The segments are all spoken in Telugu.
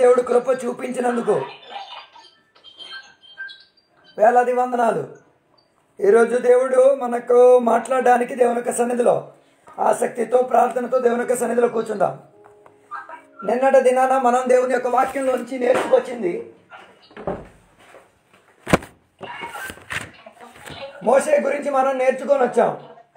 దేవుడు కృప చూపించినందుకు వేలాది వందనాలు ఈరోజు దేవుడు మనకు మాట్లాడడానికి దేవుని యొక్క సన్నిధిలో ఆసక్తితో ప్రార్థనతో దేవుని యొక్క సన్నిధిలో కూర్చుందాం నిన్నటి దినాన మనం దేవుని యొక్క వాక్యంలోంచి నేర్చుకొచ్చింది మోసే గురించి మనం నేర్చుకొని వచ్చాం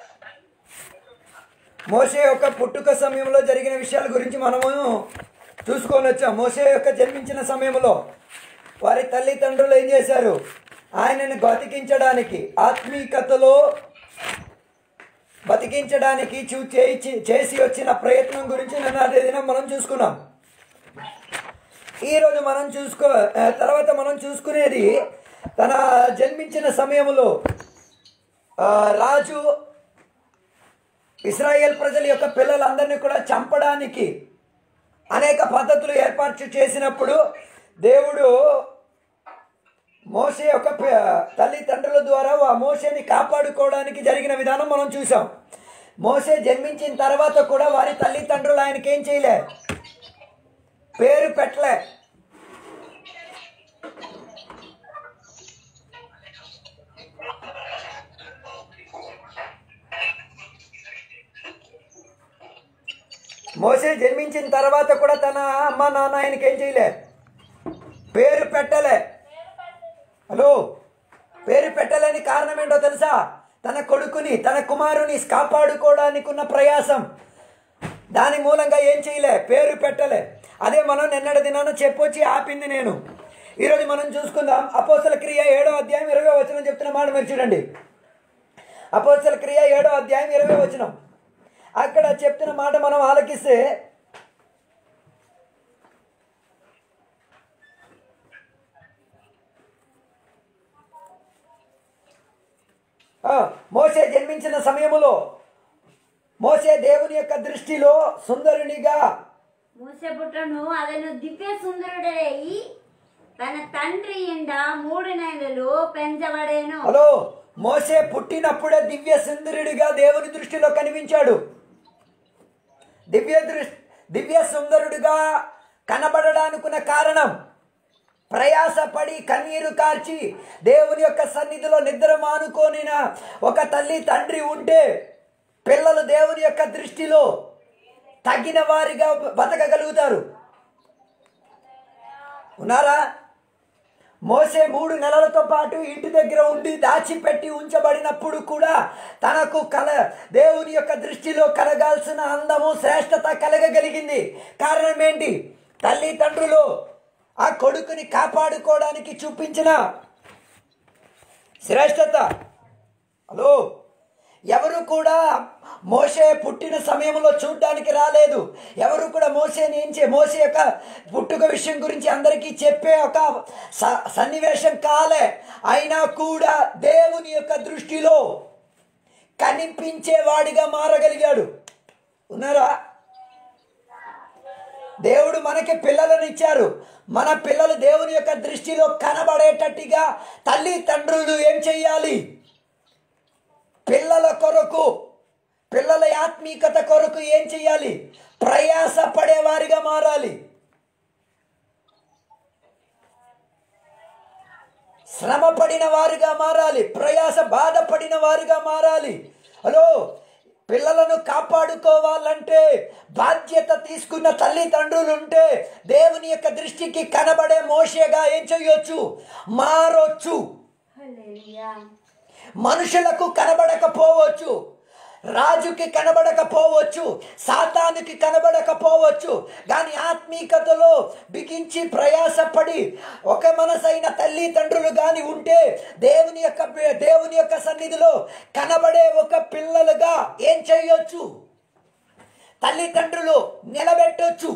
మోసే యొక్క పుట్టుక సమయంలో జరిగిన విషయాల గురించి మనము చూసుకొని వచ్చాం మోసే యొక్క జన్మించిన సమయంలో వారి తల్లిదండ్రులు ఏం చేశారు ఆయనను బతికించడానికి ఆత్మీకతలో బతికించడానికి చూ చేయించి చేసి వచ్చిన ప్రయత్నం గురించి నిన్న అదే దినం మనం చూసుకున్నాం ఈరోజు మనం చూసుకో ఆ, తర్వాత మనం చూసుకునేది తన జన్మించిన సమయంలో ఆ, రాజు ఇస్రాయేల్ ప్రజల యొక్క పిల్లలందరినీ కూడా చంపడానికి అనేక పద్ధతులు ఏర్పాటు చేసినప్పుడు దేవుడు మోసే యొక్క ప- తల్లిదండ్రుల ద్వారా ఆ మోసేని కాపాడుకోవడానికి జరిగిన విధానం మనం చూసాం మోసే జన్మించిన తర్వాత కూడా వారి తల్లిదండ్రులు ఆయనకి ఏం చేయలే పేరు పెట్టలే మోసే జన్మించిన తర్వాత కూడా తన అమ్మ నాన్న ఆయనకి ఏం చేయలే పేరు పెట్టలే హలో పేరు పెట్టలేని కారణం ఏంటో తెలుసా తన కొడుకుని తన కుమారుని కాపాడుకోవడానికి ఉన్న ప్రయాసం దాని మూలంగా ఏం చేయలే పేరు పెట్టలే అదే మనం నిన్నటి దినాన చెప్పొచ్చి ఆపింది నేను ఈరోజు మనం చూసుకుందాం అపోసల క్రియ ఏడో అధ్యాయం ఇరవై వచనం చెప్తున్న మాట మీరు చూడండి అపోసల క్రియ ఏడో అధ్యాయం ఇరవై వచనం అక్కడ చెప్తున్న మాట మనం ఆలకిస్తే ఆ, మోసే జన్మించిన సమయములో మోసే దేవుని యొక్క దృష్టిలో సుందరునిగా మూసె పుట్టను అతను దివ్య సుందరుడై తన తండ్రి ఇండ మూడు నెలలు పెంచబడేను హలో మోసే పుట్టినప్పుడే దివ్య సుందరుడిగా దేవుని దృష్టిలో కనిపించాడు దివ్య దృష్టి దివ్య సుందరుడిగా కనబడడానికున్న కారణం ప్రయాసపడి కన్నీరు కార్చి దేవుని యొక్క సన్నిధిలో నిద్ర మానుకోనిన ఒక తల్లి తండ్రి ఉంటే పిల్లలు దేవుని యొక్క దృష్టిలో తగిన వారిగా బతకగలుగుతారు ఉన్నారా మోసే మూడు నెలలతో పాటు ఇంటి దగ్గర ఉండి దాచిపెట్టి ఉంచబడినప్పుడు కూడా తనకు కల దేవుని యొక్క దృష్టిలో కలగాల్సిన అందము శ్రేష్టత కలగగలిగింది కారణం ఏంటి తల్లిదండ్రులు ఆ కొడుకుని కాపాడుకోవడానికి చూపించిన శ్రేష్టత హలో ఎవరు కూడా మోసే పుట్టిన సమయంలో చూడ్డానికి రాలేదు ఎవరు కూడా మోసేని ఏం చే మోసే యొక్క పుట్టుక విషయం గురించి అందరికీ చెప్పే ఒక స- సన్నివేశం కాలే అయినా కూడా దేవుని యొక్క దృష్టిలో కనిపించేవాడిగా మారగలిగాడు ఉన్నారా దేవుడు మనకి పిల్లలను ఇచ్చారు మన పిల్లలు దేవుని యొక్క దృష్టిలో కనబడేటట్టుగా తల్లి తండ్రులు ఏం చెయ్యాలి పిల్లల కొరకు పిల్లల ఆత్మీకత కొరకు ఏం చెయ్యాలి ప్రయాస పడేవారిగా మారాలి శ్రమ పడిన వారుగా మారాలి ప్రయాస బాధపడిన వారుగా మారాలి హలో పిల్లలను కాపాడుకోవాలంటే బాధ్యత తీసుకున్న తల్లిదండ్రులు ఉంటే దేవుని యొక్క దృష్టికి కనబడే మోషేగా ఏం చెయ్యొచ్చు మారొచ్చు హల్లెలూయా. మనుషులకు కనబడకపోవచ్చు రాజుకి కనబడకపోవచ్చు సాతానికి కనబడకపోవచ్చు కానీ ఆత్మీకతలో బిగించి ప్రయాసపడి ఒక మనసైన తల్లిదండ్రులు కానీ ఉంటే దేవుని యొక్క దేవుని యొక్క సన్నిధిలో కనబడే ఒక పిల్లలుగా ఏం చేయొచ్చు తల్లిదండ్రులు నిలబెట్టొచ్చు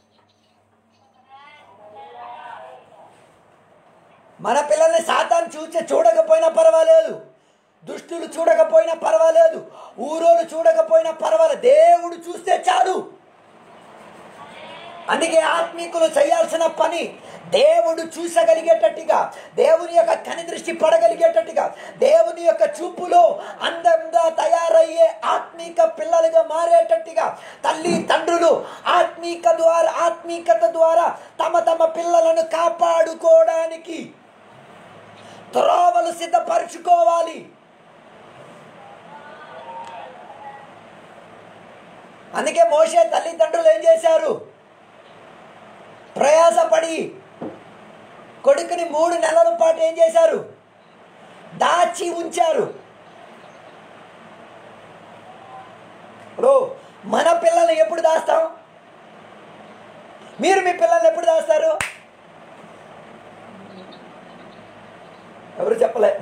మన పిల్లల్ని సాతాన్ చూసి చూడకపోయినా పర్వాలేదు దుష్టులు చూడకపోయినా పర్వాలేదు ఊరోలు చూడకపోయినా పర్వాలేదు దేవుడు చూస్తే చాలు అందుకే ఆత్మీకులు చేయాల్సిన పని దేవుడు చూసగలిగేటట్టుగా దేవుని యొక్క కని దృష్టి పడగలిగేటట్టుగా దేవుని యొక్క చూపులో అందంగా తయారయ్యే ఆత్మీక పిల్లలుగా మారేటట్టుగా తల్లి తండ్రులు ఆత్మీక ద్వారా ఆత్మీకత ద్వారా తమ తమ పిల్లలను కాపాడుకోవడానికి త్రోవలు సిద్ధపరచుకోవాలి అందుకే మోసే తల్లిదండ్రులు ఏం చేశారు ప్రయాసపడి కొడుకుని మూడు నెలల పాటు ఏం చేశారు దాచి ఉంచారు ఇప్పుడు మన పిల్లల్ని ఎప్పుడు దాస్తాం మీరు మీ పిల్లల్ని ఎప్పుడు దాస్తారు ఎవరు చెప్పలే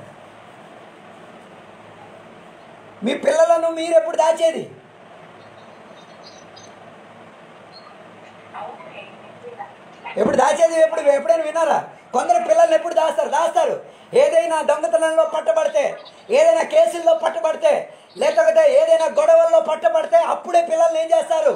మీ పిల్లలను మీరు ఎప్పుడు దాచేది ఎప్పుడు దాచేది ఎప్పుడు ఎప్పుడైనా విన్నారా కొందరు పిల్లల్ని ఎప్పుడు దాస్తారు దాస్తారు ఏదైనా దొంగతనంలో పట్టబడితే ఏదైనా కేసుల్లో పట్టబడితే లేకపోతే ఏదైనా గొడవల్లో పట్టబడితే అప్పుడే పిల్లల్ని ఏం చేస్తారు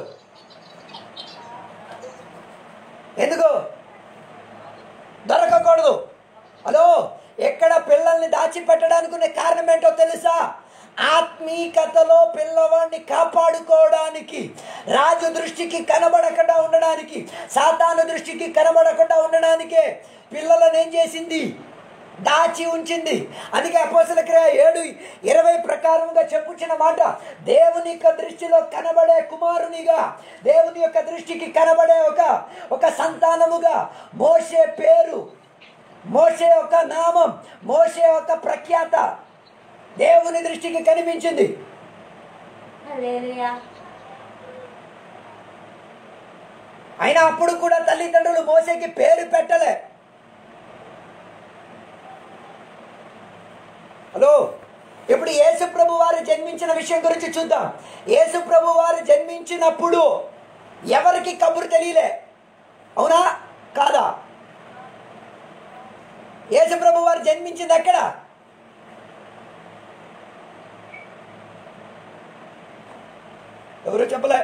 ఎందుకు దొరకకూడదు హలో ఎక్కడ పిల్లల్ని దాచిపెట్టడానికి ఉన్న కారణం ఏంటో తెలుసా ఆత్మీకతలో పిల్లవాడిని కాపాడుకోవడానికి రాజు దృష్టికి కనబడకుండా ఉండడానికి సాతాను దృష్టికి కనబడకుండా ఉండడానికే పిల్లలను ఏం చేసింది దాచి ఉంచింది అందుకే అపోసల క్రియ ఏడు ఇరవై ప్రకారంగా చెప్పుచిన మాట దేవుని యొక్క దృష్టిలో కనబడే కుమారునిగా దేవుని యొక్క దృష్టికి కనబడే ఒక ఒక సంతానముగా మోసే పేరు మోసే ఒక నామం మోసే ఒక ప్రఖ్యాత దేవుని దృష్టికి కనిపించింది హల్లెలూయా అయినా అప్పుడు కూడా తల్లిదండ్రులు మోసేకి పేరు పెట్టలే హలో ఇప్పుడు యేసు ప్రభు వారు జన్మించిన విషయం గురించి చూద్దాం యేసు ప్రభు వారు జన్మించినప్పుడు ఎవరికి కబురు తెలియలే అవునా కాదా యేసు ప్రభు వారు జన్మించింది ఎక్కడ ఎవరు చెప్పలే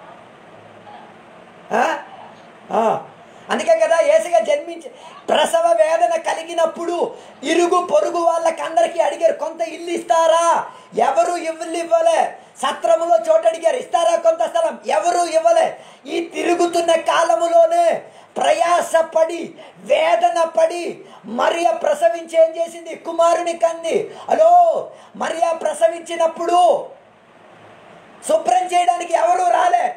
ఆ? ఆ. అందుకే కదా ఏసుగా జన్మించి ప్రసవ వేదన కలిగినప్పుడు ఇరుగు పొరుగు వాళ్ళకందరికీ అడిగారు కొంత ఇల్లు ఇస్తారా ఎవరు ఇల్లు ఇవ్వలే సత్రములో చోటు అడిగారు ఇస్తారా కొంత స్థలం ఎవరు ఇవ్వలే ఈ తిరుగుతున్న కాలములోనే ప్రయాసపడి వేదన పడి మరియ ప్రసవించి ఏం చేసింది కుమారుని కంది హలో మరియ ప్రసవించినప్పుడు శుభ్రం చేయడానికి ఎవరు రాలే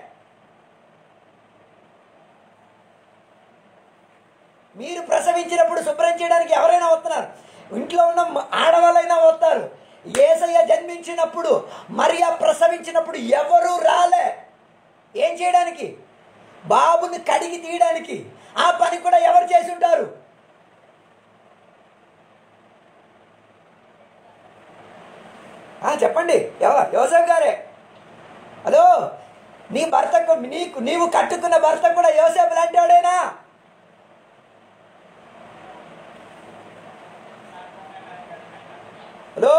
మీరు ప్రసవించినప్పుడు శుభ్రం చేయడానికి ఎవరైనా వస్తున్నారు ఇంట్లో ఉన్న మ- ఆడవాళ్ళైనా వస్తారు ఏసయ్య జన్మించినప్పుడు మరియా ప్రసవించినప్పుడు ఎవరు రాలే ఏం చేయడానికి బాబుని కడిగి తీయడానికి ఆ పని కూడా ఎవరు చేసి ఉంటారు ఆ, చెప్పండి ఎవ యోసఫ్ గారే హలో నీ భర్తకు నీకు నీవు కట్టుకున్న భర్త కూడా యోసేపు లాంటి వాడేనా హలో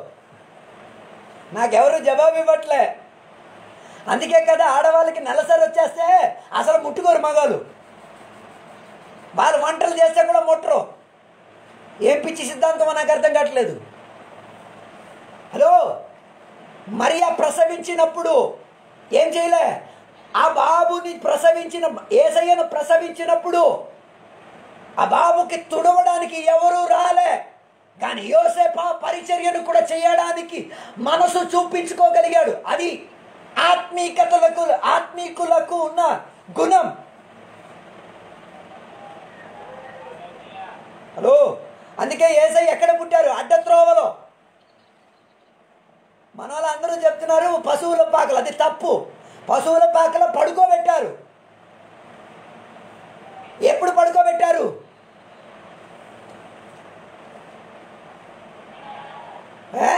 నాకెవరు జవాబు ఇవ్వట్లే అందుకే కదా ఆడవాళ్ళకి నెలసరి వచ్చేస్తే అసలు ముట్టుకోరు మగాలు వాళ్ళు వంటలు చేస్తే కూడా ముట్టరు ఏం పిచ్చి సిద్ధాంతం నాకు అర్థం కావట్లేదు హలో మరియా ప్రసవించినప్పుడు ఏం చేయలే ఆ బాబుని ప్రసవించిన ఏసయ్యను ప్రసవించినప్పుడు ఆ బాబుకి తుడవడానికి ఎవరు రాలే కానీ యోసేపు ఆ పరిచర్యను కూడా చేయడానికి మనసు చూపించుకోగలిగాడు అది ఆత్మీకతలకు ఆత్మీకులకు ఉన్న గుణం హలో అందుకే ఏసై ఎక్కడ పుట్టారు అడ్డత్రోవలో మన వాళ్ళందరూ చెప్తున్నారు పశువుల పాకలు అది తప్పు పశువుల పాకలో పడుకోబెట్టారు ఎప్పుడు పడుకోబెట్టారు ఏ?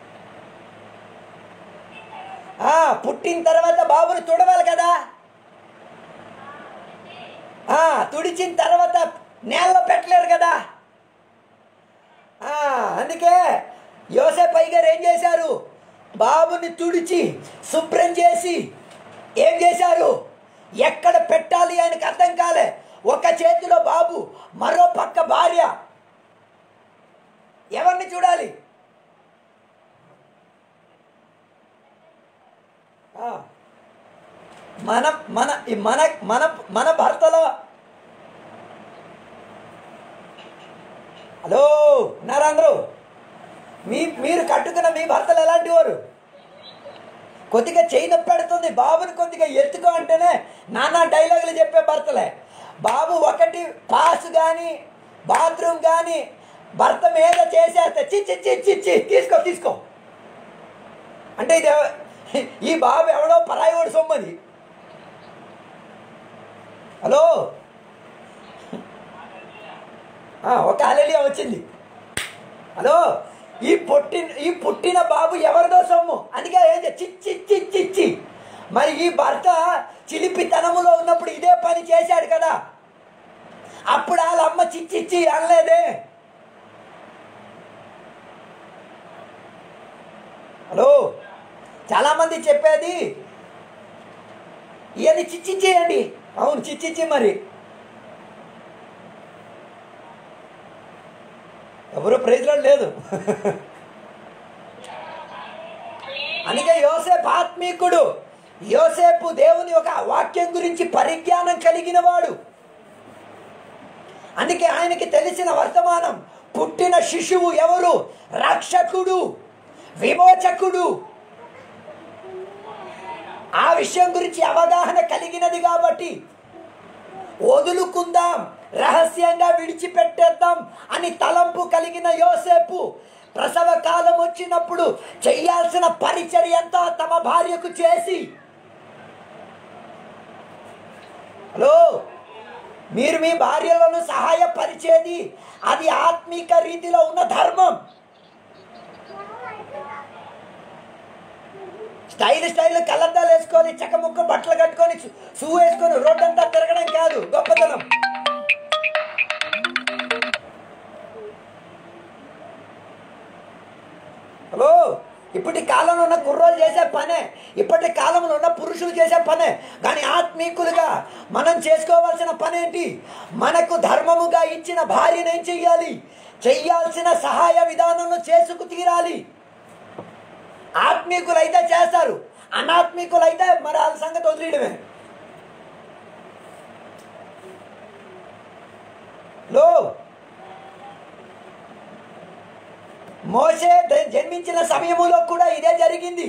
ఆ, పుట్టిన తర్వాత బాబుని తుడవాలి కదా ఆ, తుడిచిన తర్వాత నేలలో పెట్టలేరు కదా ఆ, అందుకే యోసేపై గారు ఏం చేశారు బాబుని తుడిచి శుభ్రం చేసి ఏం చేశారు ఎక్కడ పెట్టాలి ఆయనకు అర్థం కాలే ఒక చేతిలో బాబు మరో పక్క భార్య ఎవరిని చూడాలి ఆ, మన మన ఈ మన మన మన భర్తలో హలో ఉన్నారా అందరూ మీ మీరు కట్టుకున్న మీ భర్తలు ఎలాంటి వారు కొద్దిగా చేయి నొప్పి పెడుతుంది బాబుని కొద్దిగా ఎత్తుకో అంటేనే నానా డైలాగులు చెప్పే భర్తలే బాబు ఒకటి పాస్ కానీ బాత్రూమ్ కానీ భర్త మీద చేసేస్తే చిచ్చి చిచ్చి చి తీసుకో తీసుకో అంటే ఇది ఎవ- ఈ బాబు ఎవడో పరాయివాడు సొమ్మది హలో ఆ, ఒక అలెలియా వచ్చింది హలో ఈ పుట్టిన ఈ పుట్టిన బాబు ఎవరిదో సొమ్ము అందుకే ఏం చే- చిచ్చి చిచ్చి చిచ్చి మరి ఈ భర్త చిలిపితనములో ఉన్నప్పుడు ఇదే పని చేశాడు కదా అప్పుడు వాళ్ళ అమ్మ చిచ్చిచ్చి అనలేదే హలో చాలామంది చెప్పేది ఇవన్నీ చిచ్చిచ్చేయండి అవును చిచ్చిచ్చి మరి ఎవరు ప్రైజ్లో లేదు అందుకే యోసేపు ఆత్మీకుడు యోసేపు దేవుని ఒక వాక్యం గురించి పరిజ్ఞానం కలిగిన వాడు అందుకే ఆయనకి తెలిసిన వర్తమానం పుట్టిన శిశువు ఎవరు రక్షకుడు విమోచకుడు ఆ విషయం గురించి అవగాహన కలిగినది కాబట్టి వదులుకుందాం రహస్యంగా విడిచిపెట్టేద్దాం అని తలంపు కలిగిన యోసేపు ప్రసవ కాలం వచ్చినప్పుడు చేయాల్సిన పరిచర్య అంతా తమ భార్యకు చేసి హలో మీరు మీ భార్యలను సహాయపరిచేది అది ఆత్మీక రీతిలో ఉన్న ధర్మం స్టైల్ స్టైల్ కలర్దాలు వేసుకొని చక్కముక్క బట్టలు కట్టుకొని షూ వేసుకొని రోడ్డంతా తిరగడం కాదు గొప్పతనం హలో ఇప్పటి కాలంలో ఉన్న కుర్రోలు చేసే పనే ఇప్పటి కాలంలో ఉన్న పురుషులు చేసే పనే కానీ ఆత్మీకులుగా మనం చేసుకోవాల్సిన పని ఏంటి మనకు ధర్మముగా ఇచ్చిన భార్యను ఏం చెయ్యాలి చెయ్యాల్సిన సహాయ విధానంలో చేసుకు తీరాలి ఆత్మీకులైతే చేస్తారు అనాత్మీకులైతే మరి వాళ్ళ సంగతి వదిలేయడమే లో మోసే ద- జన్మించిన సమయములో కూడా ఇదే జరిగింది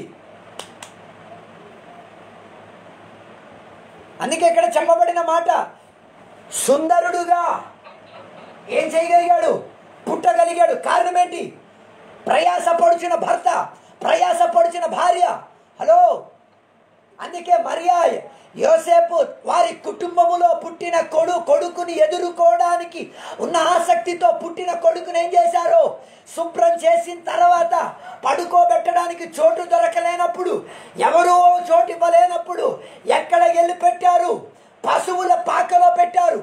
అందుకే ఇక్కడ చెప్పబడిన మాట సుందరుడుగా ఏం చేయగలిగాడు పుట్టగలిగాడు కారణం ఏంటి ప్రయాసపడుచిన భర్త ప్రయాసపడుచిన భార్య హలో అందుకే మరియా యోసేపు వారి కుటుంబములో పుట్టిన కొడు కొడుకుని ఎదుర్కోవడానికి ఉన్న ఆసక్తితో పుట్టిన కొడుకుని ఏం చేశారు శుభ్రం చేసిన తర్వాత పడుకోబెట్టడానికి చోటు దొరకలేనప్పుడు ఎవరూ చోటు ఇవ్వలేనప్పుడు ఎక్కడ వెళ్ళి పెట్టారు పశువుల పాకలో పెట్టారు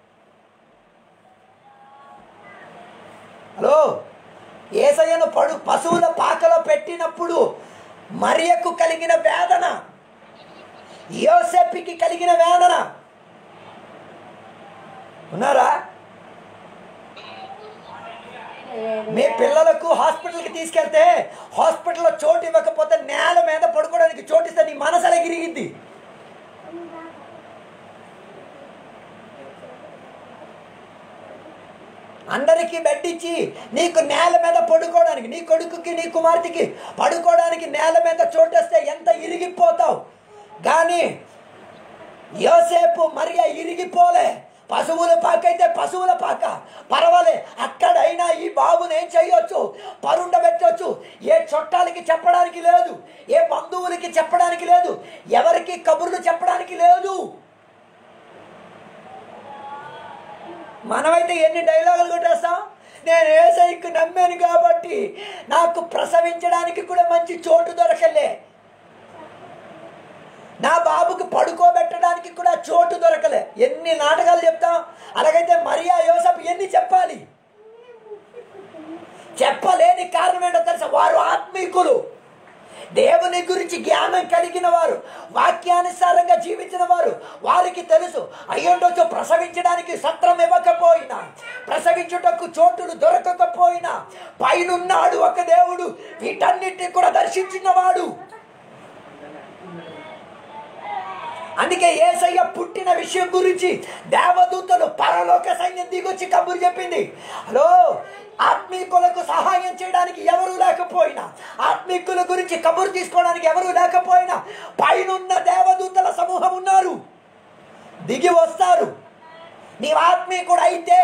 హలో ఏసయ్యను పడు పశువుల పాకలో పెట్టినప్పుడు మరియకు కలిగిన వేదన యోసెప్పికి కలిగిన వేదన ఉన్నారా మీ పిల్లలకు హాస్పిటల్కి తీసుకెళ్తే హాస్పిటల్లో చోటు ఇవ్వకపోతే నేల మీద పడుకోవడానికి చోటు ఇస్తే నీ మనసు అలా గిరిగిద్ది అందరికీ బెడ్ ఇచ్చి నీకు నేల మీద పడుకోవడానికి నీ కొడుకుకి నీ కుమార్తెకి పడుకోవడానికి నేల మీద చోటేస్తే ఎంత ఇరిగిపోతావు కానీ యోసేపు మరియా ఇరిగిపోలే పశువుల పాక అయితే పశువుల పాక పర్వాలే అక్కడైనా ఈ బాబుని ఏం చేయొచ్చు పరుండబెట్టొచ్చు ఏ చుట్టాలకి చెప్పడానికి లేదు ఏ బంధువులకి చెప్పడానికి లేదు ఎవరికి కబుర్లు చెప్పడానికి లేదు మనమైతే ఎన్ని డైలాగులు కొట్టేస్తాం నేను ఏసైకి నమ్మాను కాబట్టి నాకు ప్రసవించడానికి కూడా మంచి చోటు దొరకలే నా బాబుకు పడుకోబెట్టడానికి కూడా చోటు దొరకలే ఎన్ని నాటకాలు చెప్తాం అలాగైతే మరియా యోసపు ఎన్ని చెప్పాలి చెప్పలేని కారణం ఏంటో తెలుసా వారు ఆత్మీకులు దేవుని గురించి జ్ఞానం కలిగిన వారు వాక్యానుసారంగా జీవించిన వారు వారికి తెలుసు అయ్యుండొచ్చు ప్రసవించడానికి సత్రం ఇవ్వకపోయినా ప్రసవించుటకు చోటులు దొరకకపోయినా పైనున్నాడు ఒక దేవుడు వీటన్నిటిని కూడా దర్శించినవాడు అందుకే ఏసయ్య పుట్టిన విషయం గురించి దేవదూతలు పరలోక సైన్యం దిగొచ్చి కబురు చెప్పింది హలో ఆత్మీకులకు సహాయం చేయడానికి ఎవరు లేకపోయినా ఆత్మీకుల గురించి కబురు తీసుకోవడానికి ఎవరు లేకపోయినా పైనున్న దేవదూతల సమూహం ఉన్నారు దిగి వస్తారు నీ ఆత్మీకుడు అయితే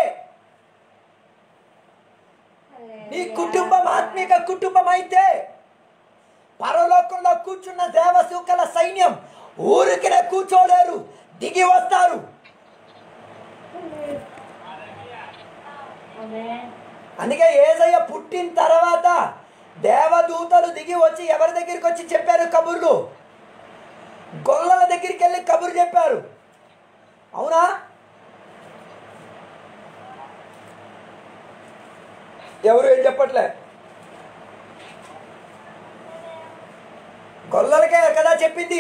నీ కుటుంబం ఆత్మీక కుటుంబం అయితే పరలోకంలో కూర్చున్న దేవసూకల సైన్యం ఊరికినే కూర్చోలేరు దిగి వస్తారు ఆమేన్ అందుకే ఏజయ్య పుట్టిన తర్వాత దేవదూతలు దిగి వచ్చి ఎవరి దగ్గరికి వచ్చి చెప్పారు కబుర్లు గొల్లల దగ్గరికి వెళ్ళి కబురు చెప్పారు అవునా ఎవరు ఏం చెప్పట్లే గొల్లలకే కదా చెప్పింది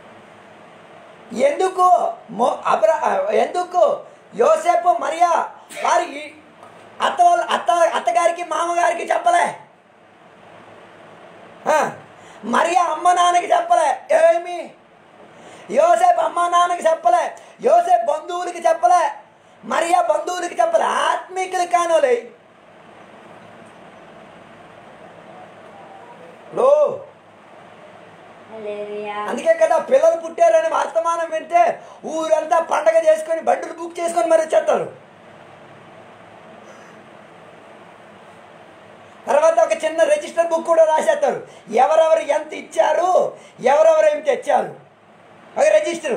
ఎందుకు మొ అబ్ర ఎందుకు యోసేపు మరియా వారి ఈ- అత్త వాళ్ళ అత్త అత్తగారికి మామగారికి చెప్పలే ఆ, మరియా అమ్మ నాన్నకి చెప్పలే ఏమి యోసేపు అమ్మ నాన్నకి చెప్పలే యోసేపు బంధువులకి చెప్పలే మరియా బంధువులకి చెప్పలే ఆత్మీకులు కానోలే లో హల్లెలూయా అందుకే కదా పిల్లలు పుట్టారని వర్తమానం వింటే ఊరంతా పండగ చేసుకొని బండ్లు బుక్ చేసుకొని మరి వచ్చేస్తారు తర్వాత ఒక చిన్న రిజిస్టర్ బుక్ కూడా రాసేస్తారు ఎవరెవరు ఎంత ఇచ్చారు ఎవరెవరు ఏం తెచ్చారు ఒక రిజిస్టర్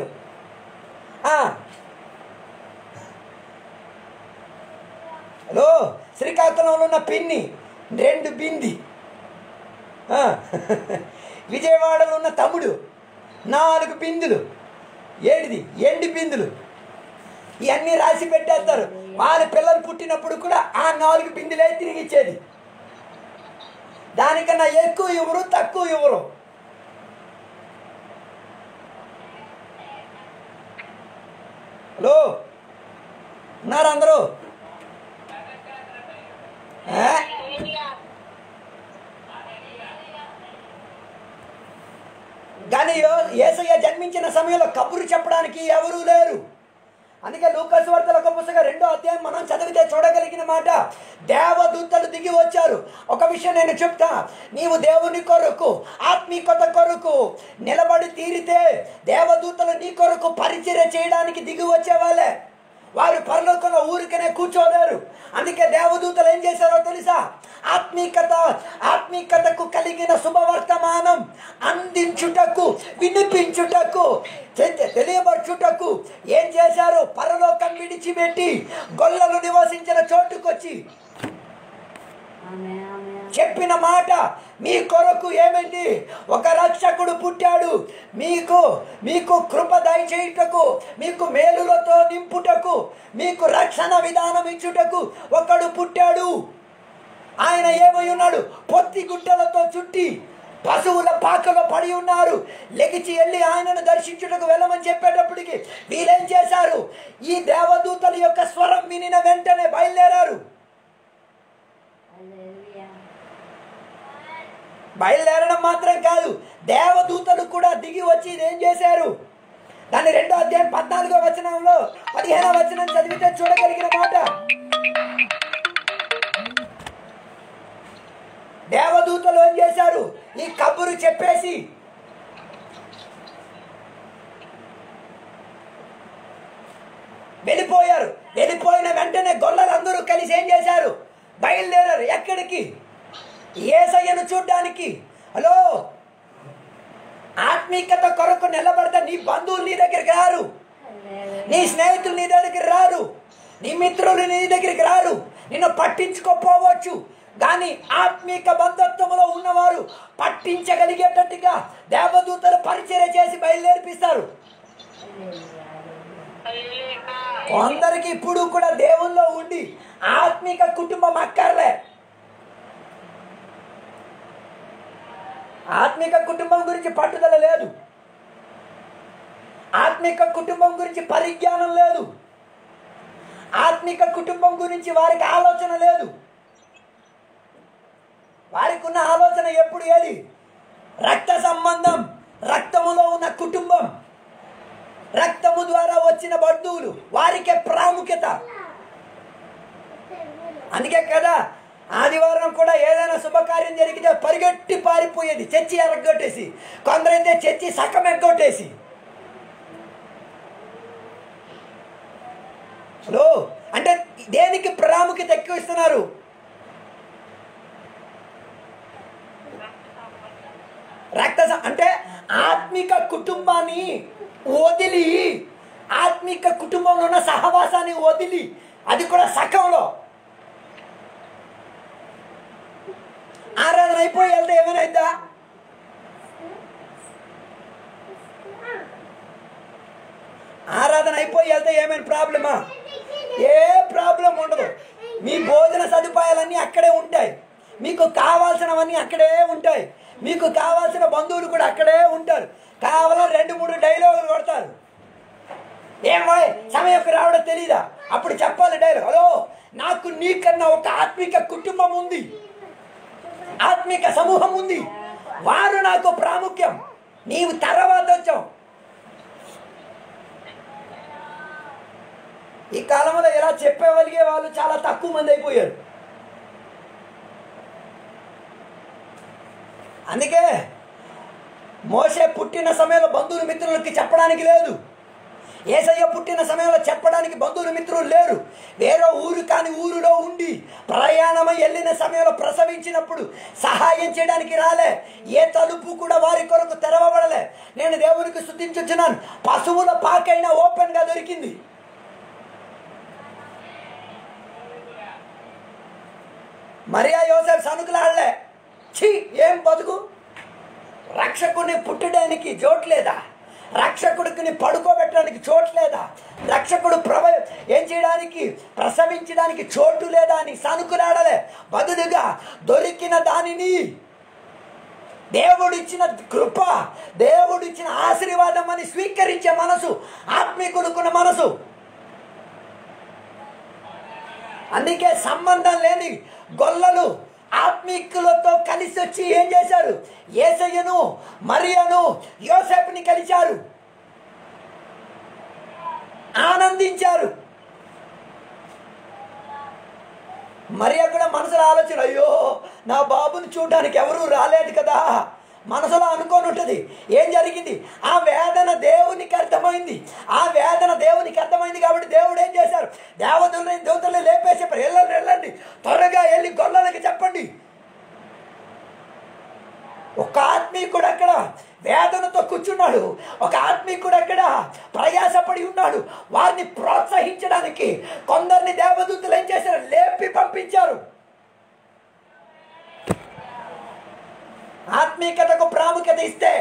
హలో శ్రీకాకుళంలో ఉన్న పిన్ని రెండు బింది ఆ, విజయవాడలో ఉన్న తమ్ముడు నాలుగు బిందులు ఏడిది ఎండు బిందులు ఇవన్నీ రాసి పెట్టేస్తారు వాళ్ళ పిల్లలు పుట్టినప్పుడు కూడా ఆ నాలుగు బిందులే తిరిగి ఇచ్చేది దానికన్నా ఎక్కువ ఇవ్వరు తక్కువ ఇవ్వరు హలో ఉన్నారు అందరూ ఆ? కానీ యో- యేసయ్య జన్మించిన సమయంలో కబురు చెప్పడానికి ఎవరూ లేరు అందుకే లూకాసు వార్తల ఒక పుస్తకం రెండో అధ్యాయం మనం చదివితే చూడగలిగిన మాట దేవదూతలు దిగి వచ్చారు ఒక విషయం నేను చెప్తా నీవు దేవుని కొరకు ఆత్మీకత కొరకు నిలబడి తీరితే దేవదూతలు నీ కొరకు పరిచర్య చేయడానికి దిగి వచ్చేవాళ్ళే వారు పరలోకంలో ఊరికనే కూర్చోలేరు అందుకే దేవదూతలు ఏం చేశారో తెలుసా ఆత్మీకత ఆత్మీకతకు కలిగిన శుభవర్తమానం అందించుటకు వినిపించుటకు తె- తెలియపరచుటకు ఏం చేశారు పరలోకం విడిచిపెట్టి గొల్లలు నివసించిన చోటుకొచ్చి ఆమేన్ ఆమేన్ చెప్పిన మాట మీ కొరకు ఏమైంది ఒక రక్షకుడు పుట్టాడు మీకు మీకు కృప దయచేయుటకు మీకు మేలులతో నింపుటకు మీకు రక్షణ విధానం ఇచ్చుటకు ఒకడు పుట్టాడు ఆయన ఏమై ఉన్నాడు పొత్తి గుడ్డలతో చుట్టి పశువుల పాకలో పడి ఉన్నారు లెగిచి వెళ్ళి ఆయనను దర్శించుటకు వెళ్ళమని చెప్పేటప్పటికి వీరేం చేశారు ఈ దేవదూతల యొక్క స్వరం వినిన వెంటనే బయలుదేరారు హల్లెలూయా బయలుదేరడం మాత్రం కాదు దేవదూతలు కూడా దిగి వచ్చి ఇదేం చేశారు దాన్ని రెండో అధ్యాయం పద్నాలుగో వచనంలో పదిహేనో వచనం చదివితే చూడగలిగిన మాట దేవదూతలు ఏం చేశారు ఈ కబురు చెప్పేసి వెళ్ళిపోయారు వెళ్ళిపోయిన వెంటనే గొల్లలందరూ కలిసి ఏం చేశారు బయలుదేరారు ఎక్కడికి ఏసయ్యను చూడ్డానికి హలో ఆత్మీకత కొరకు నిలబడితే నీ బంధువులు నీ దగ్గరికి రారు హల్లెలూయా నీ స్నేహితులు నీ దగ్గరికి రారు నీ మిత్రులు నీ దగ్గరికి రారు నిన్ను పట్టించుకోపోవచ్చు కానీ ఆత్మీక బంధత్వంలో ఉన్నవారు పట్టించగలిగేటట్టుగా దేవదూతలు పరిచర్య చేసి బయలుదేరిపిస్తారు కొందరికి ఇప్పుడు కూడా దేవుల్లో ఉండి ఆత్మిక కుటుంబం అక్కర్లే ఆత్మిక కుటుంబం గురించి పట్టుదల లేదు ఆత్మిక కుటుంబం గురించి పరిజ్ఞానం లేదు ఆత్మిక కుటుంబం గురించి వారికి ఆలోచన లేదు వారికి ఉన్న ఆలోచన ఎప్పుడు ఏది రక్త సంబంధం రక్తములో ఉన్న కుటుంబం రక్తము ద్వారా వచ్చిన బంధువులు వారికే ప్రాముఖ్యత అందుకే కదా ఆదివారం కూడా ఏదైనా శుభకార్యం జరిగితే పరిగెట్టి పారిపోయేది చర్చి ఎరగొట్టేసి కొందరైతే చర్చి సగం ఎగ్గొట్టేసి హలో అంటే దేనికి ప్రాముఖ్యత ఎక్కువ ఇస్తున్నారు రక్త సం- అంటే ఆత్మిక కుటుంబాన్ని వదిలి ఆత్మిక కుటుంబంలో ఉన్న సహవాసాన్ని వదిలి అది కూడా సఖంలో ఆరాధన అయిపోయి వెళ్తే ఏమైనా అయిద్దా ఆరాధన అయిపోయి వెళ్తే ఏమైనా ప్రాబ్లమా ఏ ప్రాబ్లం ఉండదు మీ భోజన సదుపాయాలన్నీ అక్కడే ఉంటాయి మీకు కావాల్సినవన్నీ అక్కడే ఉంటాయి మీకు కావాల్సిన బంధువులు కూడా అక్కడే ఉంటారు కావాలని రెండు మూడు డైలాగులు కొడతారు ఏమో సమయంకి రావడం తెలీదా అప్పుడు చెప్పాలి డైలాగ్ హలో నాకు నీకన్నా ఒక ఆత్మిక కుటుంబం ఉంది ఆత్మిక సమూహం ఉంది వారు నాకు ప్రాముఖ్యం నీవు తర్వాత వచ్చావు ఈ కాలంలో ఇలా చెప్పగలిగే వాళ్ళు చాలా తక్కువ మంది అయిపోయారు అందుకే మోసే పుట్టిన సమయంలో బంధువులు మిత్రులకి చెప్పడానికి లేదు ఏసయ్య పుట్టిన సమయంలో చెప్పడానికి బంధువులు మిత్రులు లేరు వేరే ఊరు కాని ఊరిలో ఉండి ప్రయాణమై వెళ్ళిన సమయంలో ప్రసవించినప్పుడు సహాయం చేయడానికి రాలే ఏ తలుపు కూడా వారి కొరకు తెరవబడలే నేను దేవునికి స్థుతించుచున్నాను పశువుల పాకైనా ఓపెన్గా దొరికింది మరియా యోసేఫ్ సనుకులాడలే ఛీ ఏం బతుకు రక్షకుని పుట్టడానికి చోట్లేదా రక్షకుడికి పడుకోబెట్టడానికి చోట్లేదా రక్షకుడు ప్రభ ఏం చేయడానికి ప్రసవించడానికి చోటు లేదా అని సనుకులాడలే బదులుగా దొరికిన దానిని దేవుడిచ్చిన కృప దేవుడిచ్చిన ఆశీర్వాదం అని స్వీకరించే మనసు ఆత్మీకుడుకున్న మనసు అందుకే సంబంధం లేని గొల్లలు ఆత్మీకులతో కలిసి వచ్చి ఏం చేశారు ఏసయ్యను మరియను యోసేపుని కలిశారు ఆనందించారు మరియా కూడా మనసులో ఆలోచన అయ్యో నా బాబుని చూడడానికి ఎవరూ రాలేదు కదా మనసులో అనుకొని ఉంటుంది ఏం జరిగింది ఆ వేదన దేవునికి అర్థమైంది ఆ వేదన దేవునికి అర్థమైంది కాబట్టి దేవుడు ఏం చేశారు దేవతల్ని దేవతల్ని లేపేసి చెప్పారు వెళ్ళండి వెళ్ళండి త్వరగా వెళ్ళి గొల్లలకి చెప్పండి ఒక ఆత్మీకుడు అక్కడ వేదనతో కూర్చున్నాడు ఒక ఆత్మీకుడు అక్కడ ప్రయాసపడి ఉన్నాడు వారిని ప్రోత్సహించడానికి కొందరిని దేవదూతలు ఏం చేశారు లేపి పంపించారు ఆత్మీయతకు ప్రాముఖ్యత ఇస్తే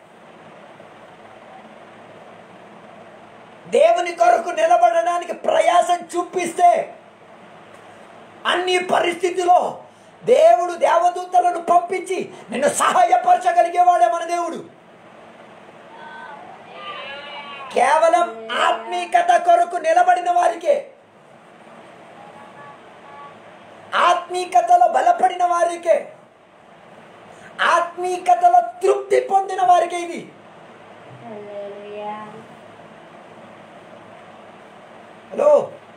దేవుని కొరకు నిలబడడానికి ప్రయాసం చూపిస్తే అన్ని పరిస్థితుల్లో దేవుడు దేవదూతలను పంపించి నిన్ను సహాయపరచగలిగేవాడే మన దేవుడు కేవలం ఆత్మీకత కొరకు నిలబడిన వారికే ఆత్మీకతలో బలపడిన వారికే ఆత్మీకతలో తృప్తి పొందిన వారికి ఇది హల్లెలూయా హలో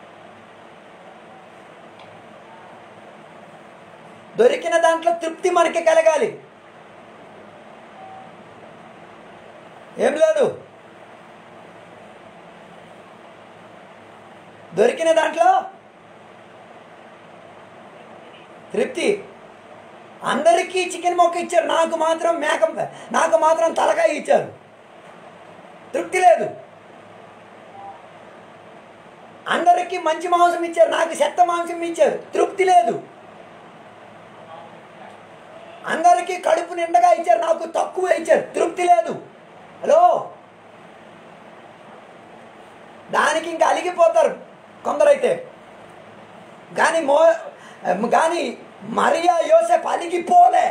దొరికిన దాంట్లో తృప్తి మనకి కలగాలి ఏం లేదు దొరికిన దాంట్లో తృప్తి అందరికీ చికెన్ మొక్క ఇచ్చారు నాకు మాత్రం మేక నాకు మాత్రం తలకాయ ఇచ్చారు తృప్తి లేదు అందరికీ మంచి మాంసం ఇచ్చారు నాకు చెత్త మాంసం ఇచ్చారు తృప్తి లేదు అందరికీ కడుపు నిండగా ఇచ్చారు నాకు తక్కువ ఇచ్చారు తృప్తి లేదు హలో దానికి ఇంకా అలిగిపోతారు కొందరైతే కానీ మో కానీ మరియా యోసెఫ్ అలిగిపోలే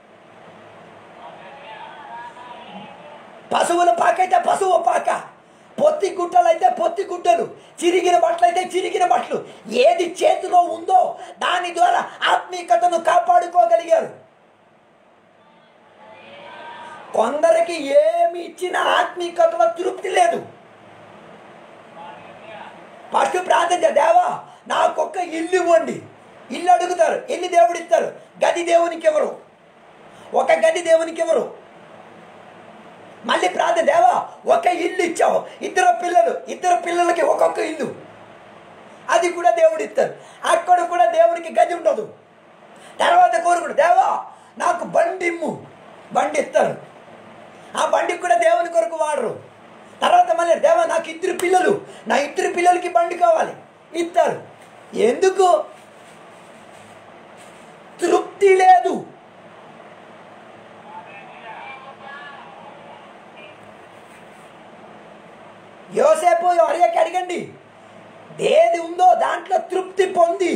పశువుల పాక అయితే పశువు పాక పొత్తి గుట్టలు అయితే పొత్తి గుట్టలు చిరిగిన బట్టలు అయితే చిరిగిన బట్టలు ఏది చేతిలో ఉందో దాని ద్వారా ఆత్మీయతను కాపాడుకోగలిగారు కొందరికి ఏమి ఇచ్చిన ఆత్మీయతలో తృప్తి లేదు ఫస్ట్ ప్రార్థన చేయ, దేవా నాకొక్క ఇల్లు ఇవ్వండి ఇల్లు అడుగుతారు ఎన్ని దేవుడు ఇస్తారు గది దేవునికి ఎవరు ఒక గది దేవునికి ఎవరు మళ్ళీ ప్రార్థన దేవా ఒక ఇల్లు ఇచ్చావు ఇద్దరు పిల్లలు ఇద్దరు పిల్లలకి ఒక్కొక్క ఇల్లు అది కూడా దేవుడు ఇస్తారు అక్కడ కూడా దేవునికి గది ఉండదు తర్వాత కోరుకుడు దేవా నాకు బండి ఇమ్ము బండి ఇస్తారు ఆ బండికి కూడా దేవుని కొరకు వాడరు తర్వాత మళ్ళీ దేవా నాకు ఇద్దరు పిల్లలు నా ఇద్దరు పిల్లలకి బండి కావాలి ఇస్తారు ఎందుకు తృప్తి లేదు యోసేపు అరియకి అడగండి ఏది ఉందో దాంట్లో తృప్తి పొంది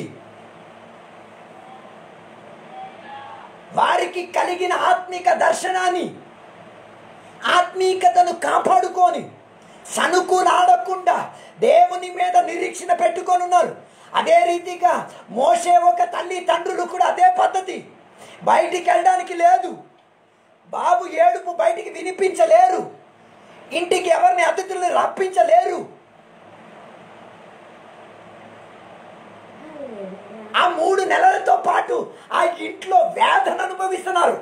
వారికి కలిగిన ఆత్మిక దర్శనాన్ని ఆత్మీకతను కాపాడుకొని సనుకులాడకుండా దేవుని మీద నిరీక్షణ పెట్టుకొని ఉన్నారు అదే రీతిగా మోసే ఒక తల్లి తండ్రులు కూడా అదే పద్ధతి బయటికి వెళ్ళడానికి లేదు బాబు ఏడుపు బయటికి వినిపించలేరు ఇంటికి ఎవరిని అతిథుల్ని రప్పించలేరు ఆ మూడు నెలలతో పాటు ఆ ఇంట్లో వేదన అనుభవిస్తున్నారు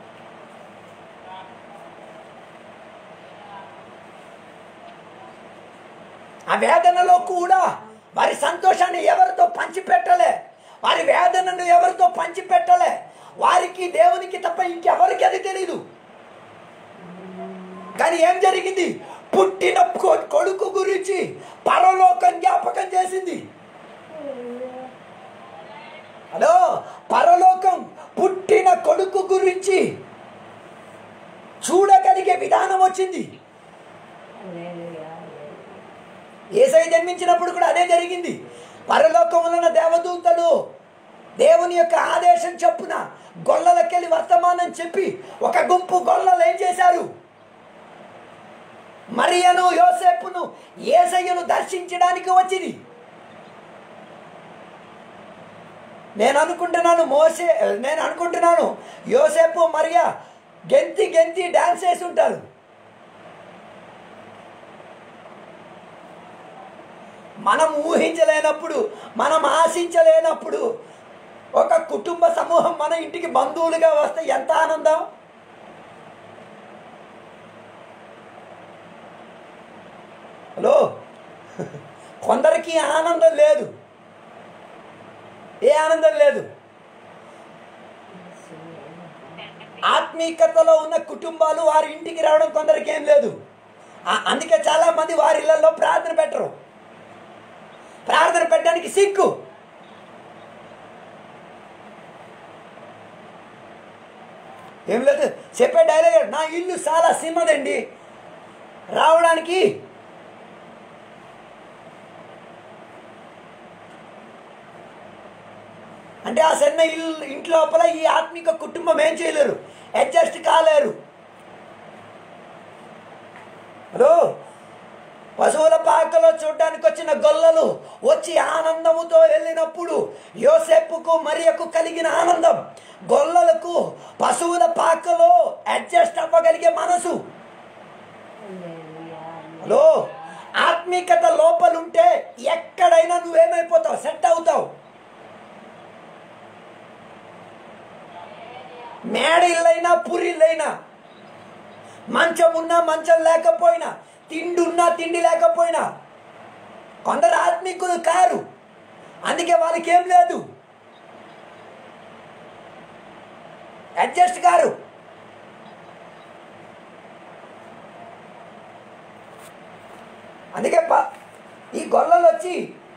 ఆ వేదనలో కూడా వారి సంతోషాన్ని ఎవరితో పంచిపెట్టలే వారి వేదనను ఎవరితో పంచిపెట్టలే వారికి దేవునికి తప్ప ఇంకెవరికి అది తెలియదు కానీ ఏం జరిగింది పుట్టిన కొ- కొడుకు గురించి పరలోకం జ్ఞాపకం చేసింది హలో పరలోకం పుట్టిన కొడుకు గురించి చూడగలిగే విధానం వచ్చింది ఏసై జన్మించినప్పుడు కూడా అదే జరిగింది పరలోకములో ఉన్న దేవదూతలు దేవుని యొక్క ఆదేశం చొప్పున గొల్లలకెళ్ళి వర్తమానం చెప్పి ఒక గుంపు గొల్లలు ఏం చేశారు మరియను యోసేపును ఏసయ్యను దర్శించడానికి వచ్చింది నేను అనుకుంటున్నాను మోసే నేను అనుకుంటున్నాను యోసేపు మరియా గెంతి గెంతి డాన్స్ చేసి ఉంటారు మనం ఊహించలేనప్పుడు మనం ఆశించలేనప్పుడు ఒక కుటుంబ సమూహం మన ఇంటికి బంధువులుగా వస్తే ఎంత ఆనందం హలో కొందరికి ఆనందం లేదు ఏ ఆనందం లేదు ఆత్మీకతలో ఉన్న కుటుంబాలు వారి ఇంటికి రావడం కొందరికి ఏం లేదు ఆ- అందుకే చాలా మంది వారి ఇళ్లలో ప్రార్థన పెట్టరు ప్రార్థన పెట్టడానికి సిగ్గు ఏం లేదు చెప్పే డైలాగ్ నా ఇల్లు చాలా సిన్నదండి రావడానికి అంటే ఆ చిన్న ఇల్లు ఇంటి లోపల ఈ ఆత్మిక కుటుంబం ఏం చేయలేరు అడ్జస్ట్ కాలేరు హలో పశువుల పాకలో చూడడానికి వచ్చిన గొల్లలు వచ్చి ఆనందముతో వెళ్ళినప్పుడు యోసేపుకు మరియకు కలిగిన ఆనందం గొల్లలకు పశువుల పాకలో అడ్జస్ట్ అవ్వగలిగే మనసు హలో ఆత్మీకత లోపలుంటే ఎక్కడైనా నువ్వేమైపోతావు సెట్ అవుతావు మేడ ఇల్లైనా పురిల్లైనా మంచం ఉన్నా మంచం లేకపోయినా తిండి ఉన్నా తిండి లేకపోయినా కొందరు ఆత్మికులు కారు అందుకే వాళ్ళకి ఏం లేదు అడ్జస్ట్ కారు అందుకే ప- ఈ గొల్లలు వచ్చి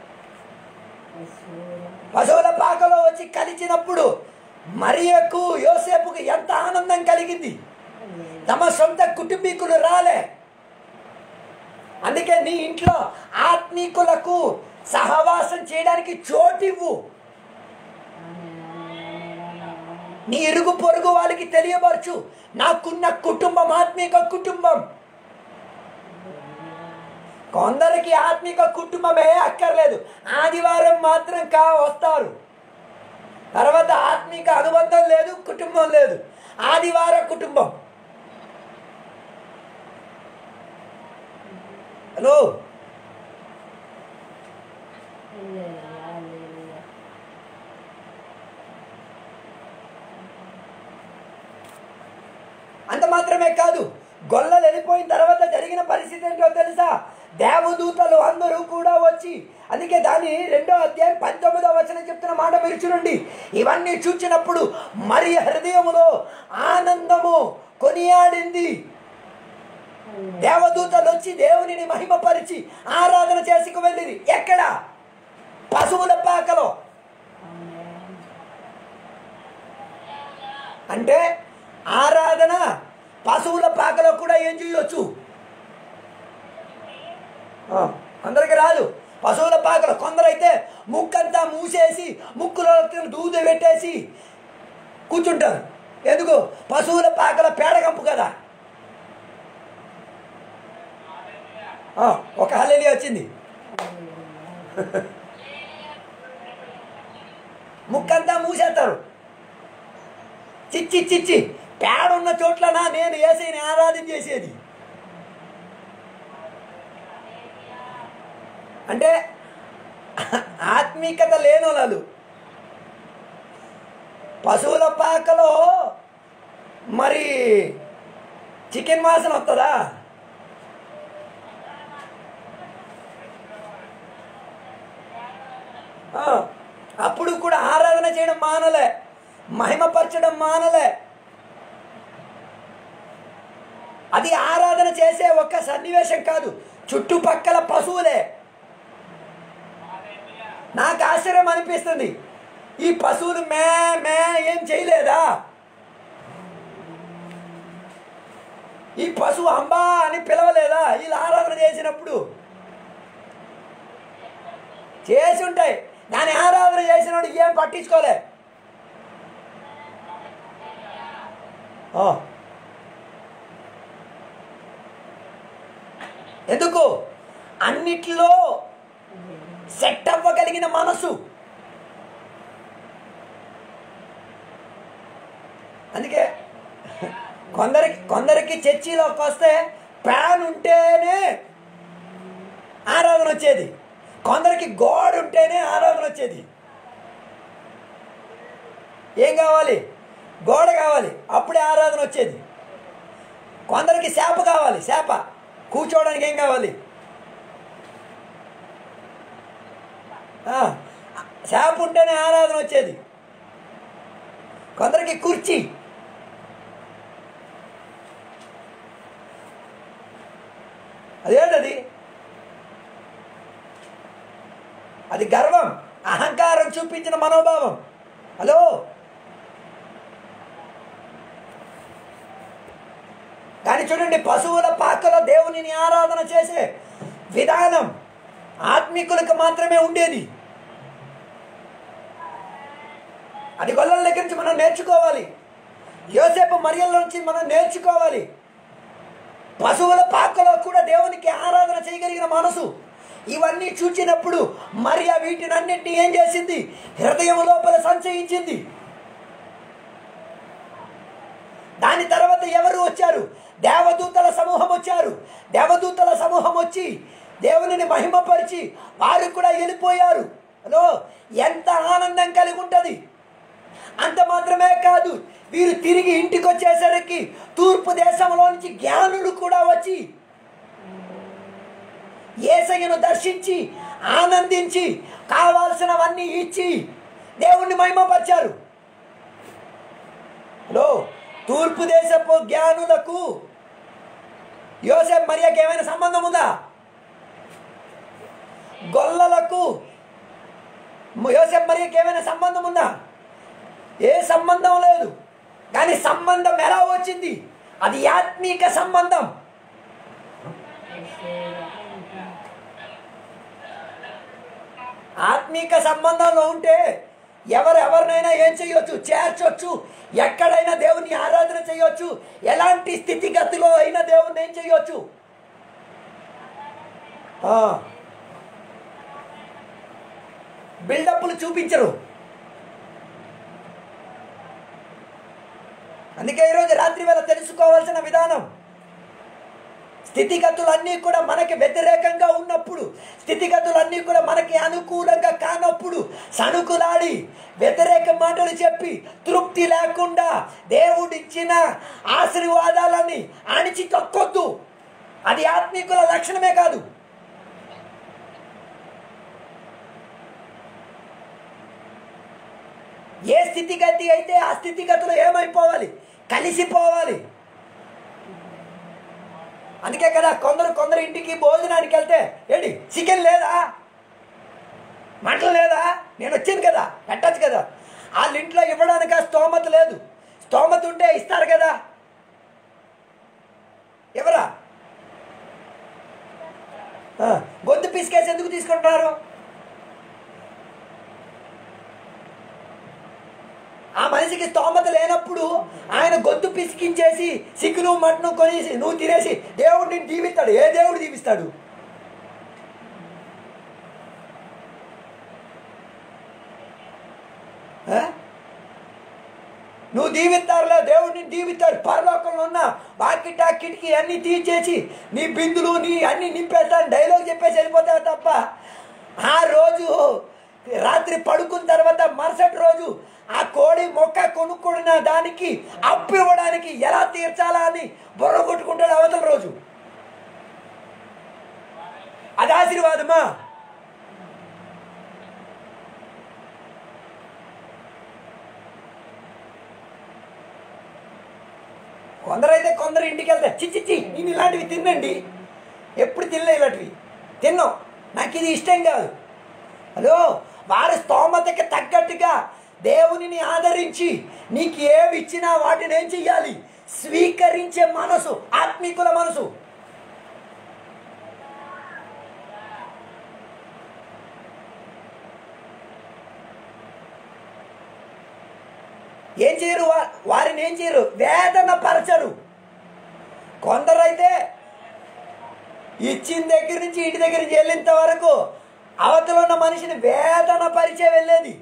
పశువుల పాకలో వచ్చి కలిసినప్పుడు మరియకు యోసేపుకు ఎంత ఆనందం కలిగింది తమ సొంత కుటుంబీకులు రాలే అందుకే నీ ఇంట్లో ఆత్మీకులకు సహవాసం చేయడానికి చోటివ్వు నీ ఇరుగు పొరుగు వాళ్ళకి తెలియపరచు నాకున్న కుటుంబం ఆత్మీక కుటుంబం కొందరికి ఆత్మిక కుటుంబమే అక్కర్లేదు ఆదివారం మాత్రం కా వస్తారు తర్వాత ఆత్మిక అనుబంధం లేదు కుటుంబం లేదు ఆదివార కుటుంబం హలో హల్లెలూయా హల్లెలూయా అంత మాత్రమే కాదు గొల్లలు వెళ్ళిపోయిన తర్వాత జరిగిన పరిస్థితి ఏంటో తెలుసా దేవదూతలు అందరూ కూడా వచ్చి అందుకే దాని రెండో అధ్యాయం పంతొమ్మిదో వచనం చెప్తున్న మాట మీరు చూడండి ఇవన్నీ చూచినప్పుడు మరి హృదయములో ఆనందము కొనియాడింది దేవదూతలు వచ్చి దేవునిని మహిమపరిచి ఆరాధన చేసుకు వెళ్ళిరి ఎక్కడ పశువుల పాకలో ఆమేన్ అంటే ఆరాధన పశువుల పాకలో కూడా ఏం చేయొచ్చు ఆ, అందరికి రాదు పశువుల పాకలో కొందరైతే ముక్కంతా మూసేసి ముక్కులో దూద పెట్టేసి కూర్చుంటారు ఎందుకు పశువుల పాకల పేడగంపు కదా ఆ, ఒక హల్లెలూయా వచ్చింది ముక్కంతా మూసేస్తారు చిచ్చి చిచ్చి పేడ ఉన్న చోట్లనా నేను ఏసైని ఆరాధన చేసేది అంటే ఆత్మీకత లేని వాళ్ళు పశువుల పాకలో మరి చికెన్ వాసన వస్తుందా ఆ, అప్పుడు కూడా ఆరాధన చేయడం మానలే మహిమపరచడం మానలే అది ఆరాధన చేసే ఒక్క సన్నివేశం కాదు చుట్టుపక్కల పశువులే నాకు ఆశ్చర్యం అనిపిస్తుంది ఈ పశువులు మే మే ఏం చేయలేదా ఈ పశువు అంబా అని పిలవలేదా వీళ్ళు ఆరాధన చేసినప్పుడు చేసి ఉంటాయి దాని ఆరాధన చేసినప్పుడు ఏం పట్టించుకోలే ఆ. ఎందుకు అన్నిట్లో సెట్ అవ్వగలిగిన మనసు అందుకే కొందరికి కొందరికి చర్చిలోకి వస్తే ప్యాన్ ఉంటేనే ఆరాధన వచ్చేది కొందరికి గోడ ఉంటేనే ఆరాధన వచ్చేది ఏం కావాలి గోడ కావాలి అప్పుడే ఆరాధన వచ్చేది కొందరికి శాప కావాలి శాప కూర్చోవడానికి ఏం కావాలి ఆ, శాప ఉంటేనే ఆరాధన వచ్చేది కొందరికి కుర్చీ అదేంటది అది గర్వం అహంకారం చూపించిన మనోభావం హలో కానీ చూడండి పశువుల పాకలో దేవునిని ఆరాధన చేసే విధానం ఆత్మికులకు మాత్రమే ఉండేది అది గొల్లల దగ్గర నుంచి మనం నేర్చుకోవాలి యోసేపు మరియల నుంచి మనం నేర్చుకోవాలి పశువుల పాకలో కూడా దేవునికి ఆరాధన చేయగలిగిన మనసు ఇవన్నీ చూచినప్పుడు మరియ వీటిని అన్నింటినీ ఏం చేసింది హృదయం లోపల సంచయించింది దాని తర్వాత ఎవరు వచ్చారు దేవదూతల సమూహం వచ్చారు దేవదూతల సమూహం వచ్చి దేవునిని మహిమపరిచి వారు కూడా వెళ్ళిపోయారు హలో ఎంత ఆనందం కలిగి ఉంటుంది అంత మాత్రమే కాదు వీరు తిరిగి ఇంటికి వచ్చేసరికి తూర్పు దేశంలో నుంచి జ్ఞానులు కూడా వచ్చి ఏసయ్యను దర్శించి ఆనందించి కావాల్సినవన్నీ ఇచ్చి దేవుణ్ణి మహిమపరిచారు హలో తూర్పు దేశపు జ్ఞానులకు యోసేఫ్ మరియాకి ఏమైనా సంబంధం ఉందా గొల్లలకు యోసేఫ్ మరియాకి ఏమైనా సంబంధం ఉందా ఏ సంబంధం లేదు కానీ సంబంధం ఎలా వచ్చింది అది ఆత్మీక సంబంధం ఆత్మీక సంబంధంలో ఉంటే ఎవరెవరినైనా ఏం చేయొచ్చు చేర్చొచ్చు ఎక్కడైనా దేవుని ఆరాధన చేయొచ్చు ఎలాంటి స్థితిగతిలో అయినా దేవుని ఏం చేయొచ్చు ఆ. బిల్డప్లు చూపించరు అందుకే ఈరోజు రాత్రి వేళ తెలుసుకోవాల్సిన విధానం స్థితిగతులన్నీ కూడా మనకి వ్యతిరేకంగా ఉన్నప్పుడు స్థితిగతులన్నీ కూడా మనకి అనుకూలంగా కానప్పుడు సణుకులాడి వ్యతిరేక మాటలు చెప్పి తృప్తి లేకుండా దేవుడిచ్చిన ఆశీర్వాదాలని అణిచి తొక్కొద్దు అది ఆత్మీకుల లక్షణమే కాదు ఏ స్థితిగతి అయితే ఆ స్థితిగతులు ఏమైపోవాలి కలిసిపోవాలి అందుకే కదా కొందరు కొందరు ఇంటికి భోజనానికి వెళ్తే ఏంటి చికెన్ లేదా మటన్ లేదా నేను వచ్చాను కదా పెట్టచ్చు కదా వాళ్ళ ఇంట్లో ఇవ్వడానికి ఆ స్తోమత లేదు స్తోమత ఉంటే ఇస్తారు కదా ఎవరా ఆ, గొంతు పిసికేసి ఎందుకు తీసుకుంటున్నారు ఆ మనిషికి స్తోమత లేనప్పుడు ఆయన గొంతు పిసికించేసి సిగ్గును మటను కొనేసి నువ్వు తినేసి దేవుడు నేను దీవిస్తాడు ఏ దేవుడు దీవిస్తాడు ఆ? నువ్వు దీవిస్తారులే దేవుడు నేను దీవిస్తాడు పరలోకంలో ఉన్న వాకిటా కిటికీ అన్ని తీసేసి నీ బిందులు నీ అన్ని నింపేస్తాను డైలాగ్ చెప్పేసి వెళ్ళిపోతావు తప్ప ఆ రోజు రాత్రి పడుకున్న తర్వాత మరుసటి రోజు ఆ కోడి మొక్క కొనుక్కున్న దానికి అప్పు ఇవ్వడానికి ఎలా తీర్చాలా అని బుర్ర కొట్టుకుంటాడు అవతల రోజు అది ఆశీర్వాదమా కొందరైతే కొందరు ఇంటికి వెళ్తే చిచ్చిచ్చి నేను ఇలాంటివి తినండి ఎప్పుడు తినలే ఇలాంటివి తిన్నాం నాకు ఇది ఇష్టం కాదు హలో వారి స్తోమతకి తగ్గట్టుగా దేవునిని ఆదరించి నీకు ఏవి ఇచ్చినా వాటిని ఏం చెయ్యాలి స్వీకరించే మనసు ఆత్మీకుల మనసు ఏం చేయరు వా- వారిని ఏం చేయరు వేదన పరచరు కొందరైతే ఇచ్చిన దగ్గర నుంచి ఇంటి దగ్గర నుంచి వెళ్ళేంత వరకు అవతల ఉన్న మనిషిని వేదన పరిచే వెళ్ళేది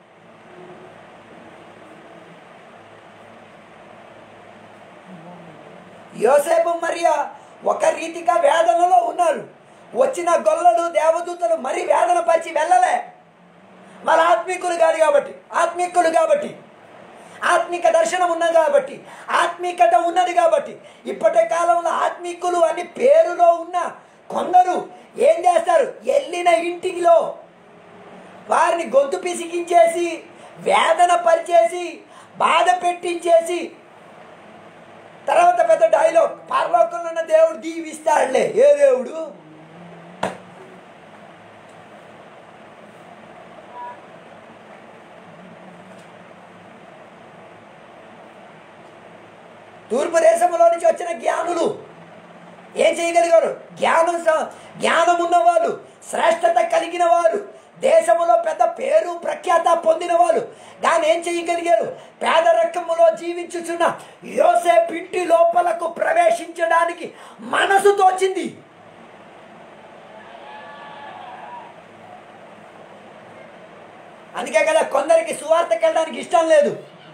యోసేపు మరియా ఒక రీతిగా వేదనలో ఉన్నారు వచ్చిన గొల్లలు దేవదూతలు మరి వేదన పరిచి వెళ్ళలే వాళ్ళ ఆత్మీకులు కాదు కాబట్టి ఆత్మీకులు కాబట్టి ఆత్మిక దర్శనం ఉన్నది కాబట్టి ఆత్మీకత ఉన్నది కాబట్టి ఇప్పటి కాలంలో ఆత్మీకులు అని పేరులో ఉన్న కొందరు ఏం చేస్తారు వెళ్ళిన ఇంటిలో వారిని గొంతు పిసికించేసి వేదన పరిచేసి బాధ పెట్టించేసి తర్వాత పెద్ద డైలాగ్ పరలోకంలో ఉన్న దేవుడు దీవిస్తాడులే ఏ దేవుడు తూర్పు దేశంలో నుంచి వచ్చిన జ్ఞానులు ఏం చేయగలిగారు జ్ఞానం స- జ్ఞానం ఉన్నవాళ్ళు శ్రేష్టత కలిగిన వారు దేశంలో పెద్ద పేరు ప్రఖ్యాత పొందిన వాళ్ళు దాన్ని ఏం చేయగలిగారు పేదరికములో జీవించుచున్న యోసేపు ఇంటి లోపలకు ప్రవేశించడానికి మనసు తోచింది అందుకే కదా కొందరికి సువార్తకి వెళ్ళడానికి ఇష్టం లేదు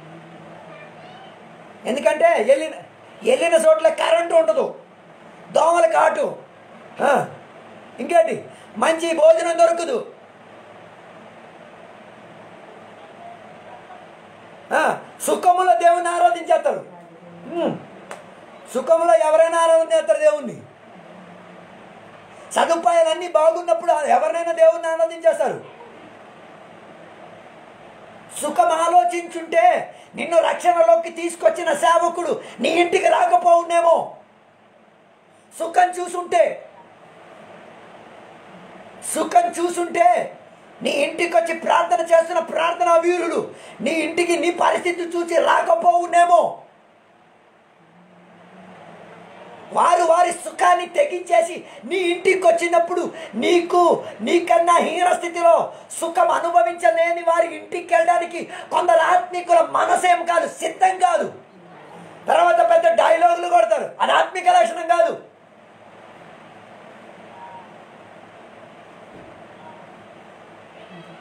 ఎందుకంటే వెళ్ళిన వెళ్ళిన చోట్ల కరెంటు ఉండదు దోమల కాటు ఆ, ఇంకేంటి మంచి భోజనం దొరకదు ఆ, సుఖములో దేవుని ఆరాధించేస్తారు ఉమ్. సుఖములో ఎవరైనా ఆరాధన చేస్తారు దేవుణ్ణి సదుపాయాలన్నీ బాగున్నప్పుడు ఎవరినైనా దేవుణ్ణి ఆరాధించేస్తారు సుఖం ఆలోచించుంటే నిన్ను రక్షణలోకి తీసుకొచ్చిన సేవకుడు నీ ఇంటికి రాకపోవునేమో సుఖం చూసుంటే సుఖం చూసుంటే నీ ఇంటికి వచ్చి ప్రార్థన చేస్తున్న ప్రార్థనా వీరుడు నీ ఇంటికి నీ పరిస్థితి చూసి రాకపోవునేమో వారు వారి సుఖాన్ని తెగించేసి నీ ఇంటికి వచ్చినప్పుడు నీకు నీకన్నా హీన స్థితిలో సుఖం అనుభవించలేని వారి ఇంటికి వెళ్ళడానికి కొందరు ఆత్మీకుల మనసేం కాదు సిద్ధం కాదు తర్వాత పెద్ద డైలాగులు కొడతారు అది ఆత్మిక లక్షణం కాదు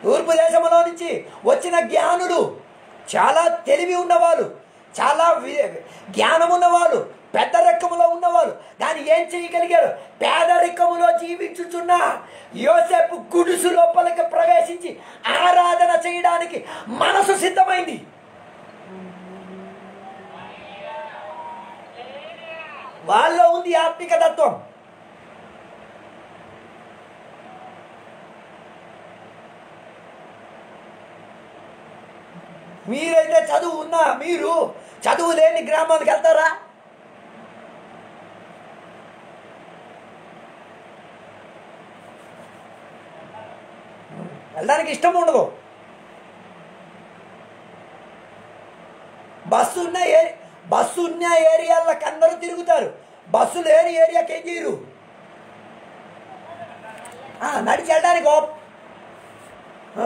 తూర్పు దేశంలో నుంచి వచ్చిన జ్ఞానులు చాలా తెలివి ఉన్నవాళ్ళు చాలా వి- జ్ఞానం ఉన్నవాళ్ళు పెద్ద రకములో ఉన్నవాళ్ళు దాన్ని ఏం చేయగలిగారు పేదరికములో జీవించుచున్న యోసేపు గుడుసు లోపలికి ప్రవేశించి ఆరాధన చేయడానికి మనసు సిద్ధమైంది వాళ్ళలో ఉంది ఆత్మిక తత్వం మీరైతే చదువు ఉన్నా మీరు చదువు లేని గ్రామానికి వెళ్తారా వెళ్ళడానికి ఇష్టం ఉండదు బస్సు ఉన్న ఏ బస్సు ఉన్న ఏరియాలకు అందరూ తిరుగుతారు బస్సు లేని ఏరియాకి ఏం చేయరు ఆ, నడిచి వెళ్ళడానికి ఓప్ ఆ.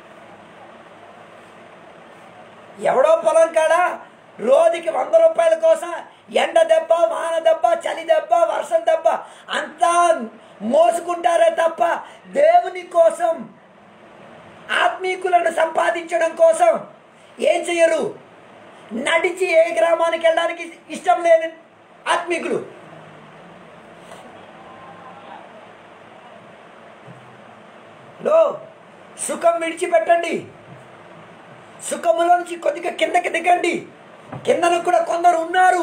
ఎవడో పొలం కాడ రోజుకి వంద రూపాయల కోసం ఎండ దెబ్బ వాన దెబ్బ చలి దెబ్బ వర్షం దెబ్బ అంతా మోసుకుంటారే తప్ప దేవుని కోసం ఆత్మీకులను సంపాదించడం కోసం ఏం చెయ్యరు నడిచి ఏ గ్రామానికి వెళ్ళడానికి ఇష్టం లేని ఆత్మీకులు లో సుఖం విడిచిపెట్టండి సుఖములో నుంచి కొద్దిగా కిందకి దిగండి కిందన కూడా కొందరు ఉన్నారు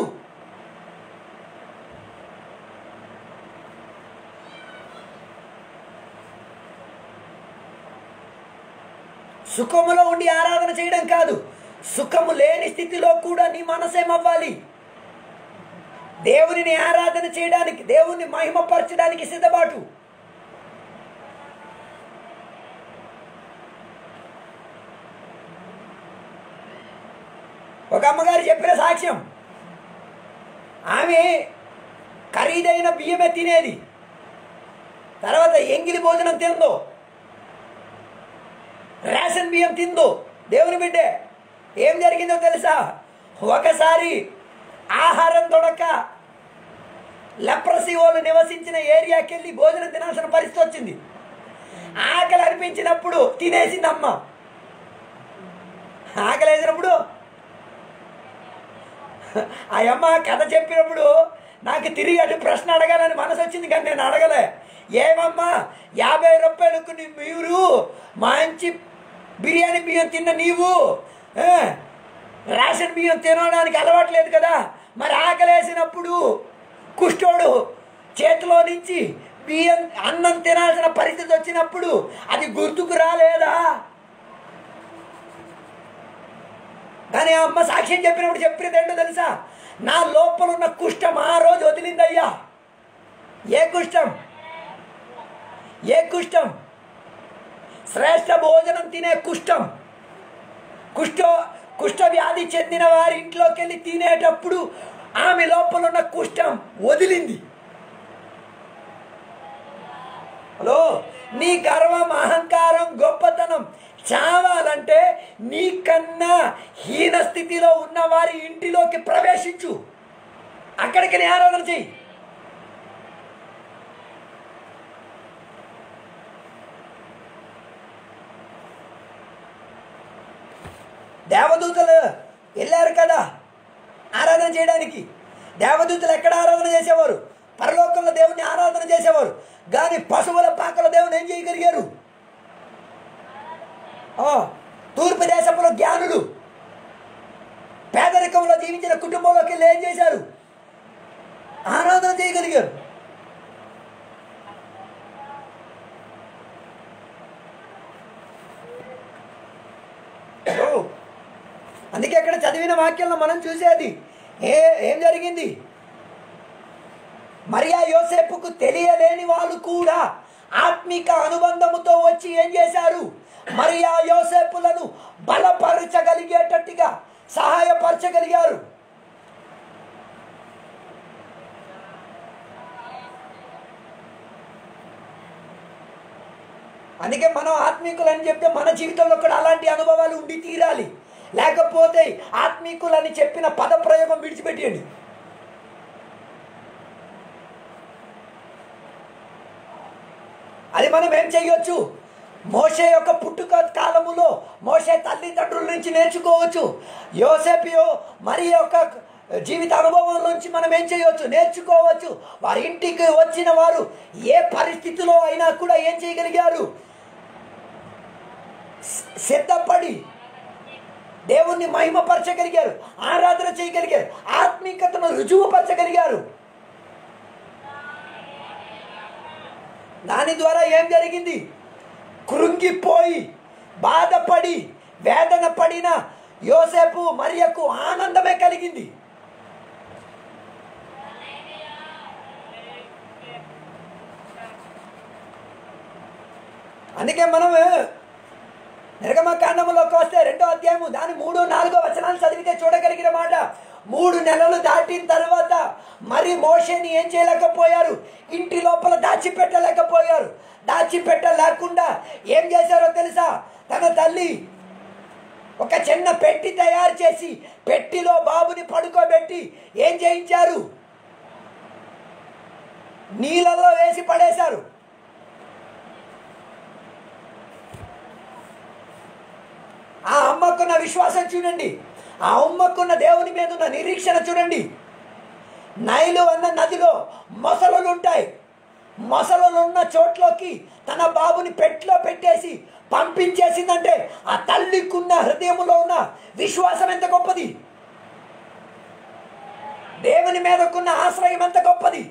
సుఖములో ఉండి ఆరాధన చేయడం కాదు సుఖము లేని స్థితిలో కూడా నీ మనసేమవ్వాలి దేవునిని ఆరాధన చేయడానికి దేవుని మహిమపరచడానికి సిద్ధపాటు ఒక అమ్మగారు చెప్పిన సాక్ష్యం ఆమె ఖరీదైన బియ్యమే తినేది తర్వాత ఎంగిలి భోజనం తిందో రేషన్ బియ్యం తిందో దేవుని బిడ్డే ఏం జరిగిందో తెలుసా ఒకసారి ఆహారం దొడక లెప్రసీ వాళ్ళు నివసించిన ఏరియాకి వెళ్ళి భోజనం తినాల్సిన పరిస్థితి వచ్చింది ఆకలి అనిపించినప్పుడు తినేసింది అమ్మ ఆకలి వేసినప్పుడు ఆ అమ్మ కథ చెప్పినప్పుడు నాకు తిరిగి అటు ప్రశ్న అడగాలని మనసు వచ్చింది కానీ నేను అడగలే ఏమమ్మా యాభై రూపాయలకు నీ మీరు మంచి బిర్యానీ బియ్యం తిన్న నీవు ఆ, రేషన్ బియ్యం తినడానికి అలవాట్లేదు కదా మరి ఆకలేసినప్పుడు కుష్టోడు చేతిలో నుంచి బియ్యం అన్నం తినాల్సిన పరిస్థితి వచ్చినప్పుడు అది గుర్తుకు రాలేదా కానీ ఆ అమ్మ సాక్ష్యం చెప్పినప్పుడు చెప్పినది ఏంటో తెలుసా నా లోపల ఉన్న కుష్టం ఆ రోజు వదిలిందయ్యా ఏ కుష్టం ఏ కుష్టం శ్రేష్ఠ భోజనం తినే కుష్టం కుష్ఠ కుష్ఠ వ్యాధి చెందిన వారి ఇంట్లోకి వెళ్ళి తినేటప్పుడు ఆమె లోపల ఉన్న కుష్టం వదిలింది హలో నీ గర్వం అహంకారం గొప్పతనం చావాలంటే నీకన్నా హీన స్థితిలో ఉన్న వారి ఇంటిలోకి ప్రవేశించు అక్కడికి నీ ఆరాధన చెయ్యి దేవదూతలు వెళ్ళారు కదా ఆరాధన చేయడానికి దేవదూతలు ఎక్కడ ఆరాధన చేసేవారు పరలోకంలో దేవుని ఆరాధన చేసేవారు కానీ పశువుల పాకల దేవుని ఏం చేయగలిగారు ఆ, తూర్పు దేశంలో జ్ఞానులు పేదరికంలో జీవించిన కుటుంబంలోకి వెళ్ళి ఏం చేశారు ఆరాధన చేయగలిగారు ఓ, అందుకే అక్కడ చదివిన వాక్యంలో మనం చూసేది ఏ ఏం జరిగింది మరియా యోసేపుకు తెలియలేని వాళ్ళు కూడా ఆత్మిక అనుబంధముతో వచ్చి ఏం చేశారు మరియా యోసేపులను బలపరచగలిగేటట్టుగా సహాయపరచగలిగారు అందుకే మనం ఆత్మీకులు అని చెప్తే మన జీవితంలో కూడా అలాంటి అనుభవాలు ఉండి తీరాలి లేకపోతే ఆత్మీకులు అని చెప్పిన పద ప్రయోగం విడిచిపెట్టేయండి అది మనం ఏం చేయొచ్చు మోషే యొక్క పుట్టుక కాలములో మోషే తల్లిదండ్రుల నుంచి నేర్చుకోవచ్చు యోసేపు మరి యొక్క జీవిత అనుభవం నుంచి మనం ఏం చేయవచ్చు నేర్చుకోవచ్చు వారి ఇంటికి వచ్చిన వారు ఏ పరిస్థితిలో అయినా కూడా ఏం చేయగలిగారు సి- సిద్ధపడి దేవుణ్ణి మహిమపరచగలిగారు ఆరాధన చేయగలిగారు ఆత్మీయతను రుజువుపరచగలిగారు దాని ద్వారా ఏం జరిగింది కృంగిపోయి బాధపడి వేదన పడిన యోసేపు మరియకు ఆనందమే కలిగింది అందుకే మనం నిర్గమకాండములోకి వస్తే రెండో అధ్యాయము దాని మూడు నాలుగో వచనాలు చదివితే చూడగలిగిన మాట మూడు నెలలు దాటిన తర్వాత మరి మోషేని ఏం చేయలేకపోయారు ఇంటి లోపల దాచిపెట్టలేకపోయారు దాచిపెట్టలేకుండా ఏం చేశారో తెలుసా తన తల్లి ఒక చిన్న పెట్టి తయారు చేసి పెట్టిలో బాబుని పడుకోబెట్టి ఏం చేయించారు నీళ్ళలో వేసి పడేశారు ఆ అమ్మకున్న విశ్వాసం చూడండి ఆ అమ్మకున్న దేవుని మీద ఉన్న నిరీక్షణ చూడండి నైలు అన్న నదిలో మొసలులు ఉంటాయి మొసలులు ఉన్న చోట్లోకి తన బాబుని పెట్లో పెట్టేసి పంపించేసిందంటే ఆ తల్లికున్న హృదయంలో ఉన్న విశ్వాసం ఎంత గొప్పది దేవుని మీదకున్న ఆశ్రయం ఎంత గొప్పది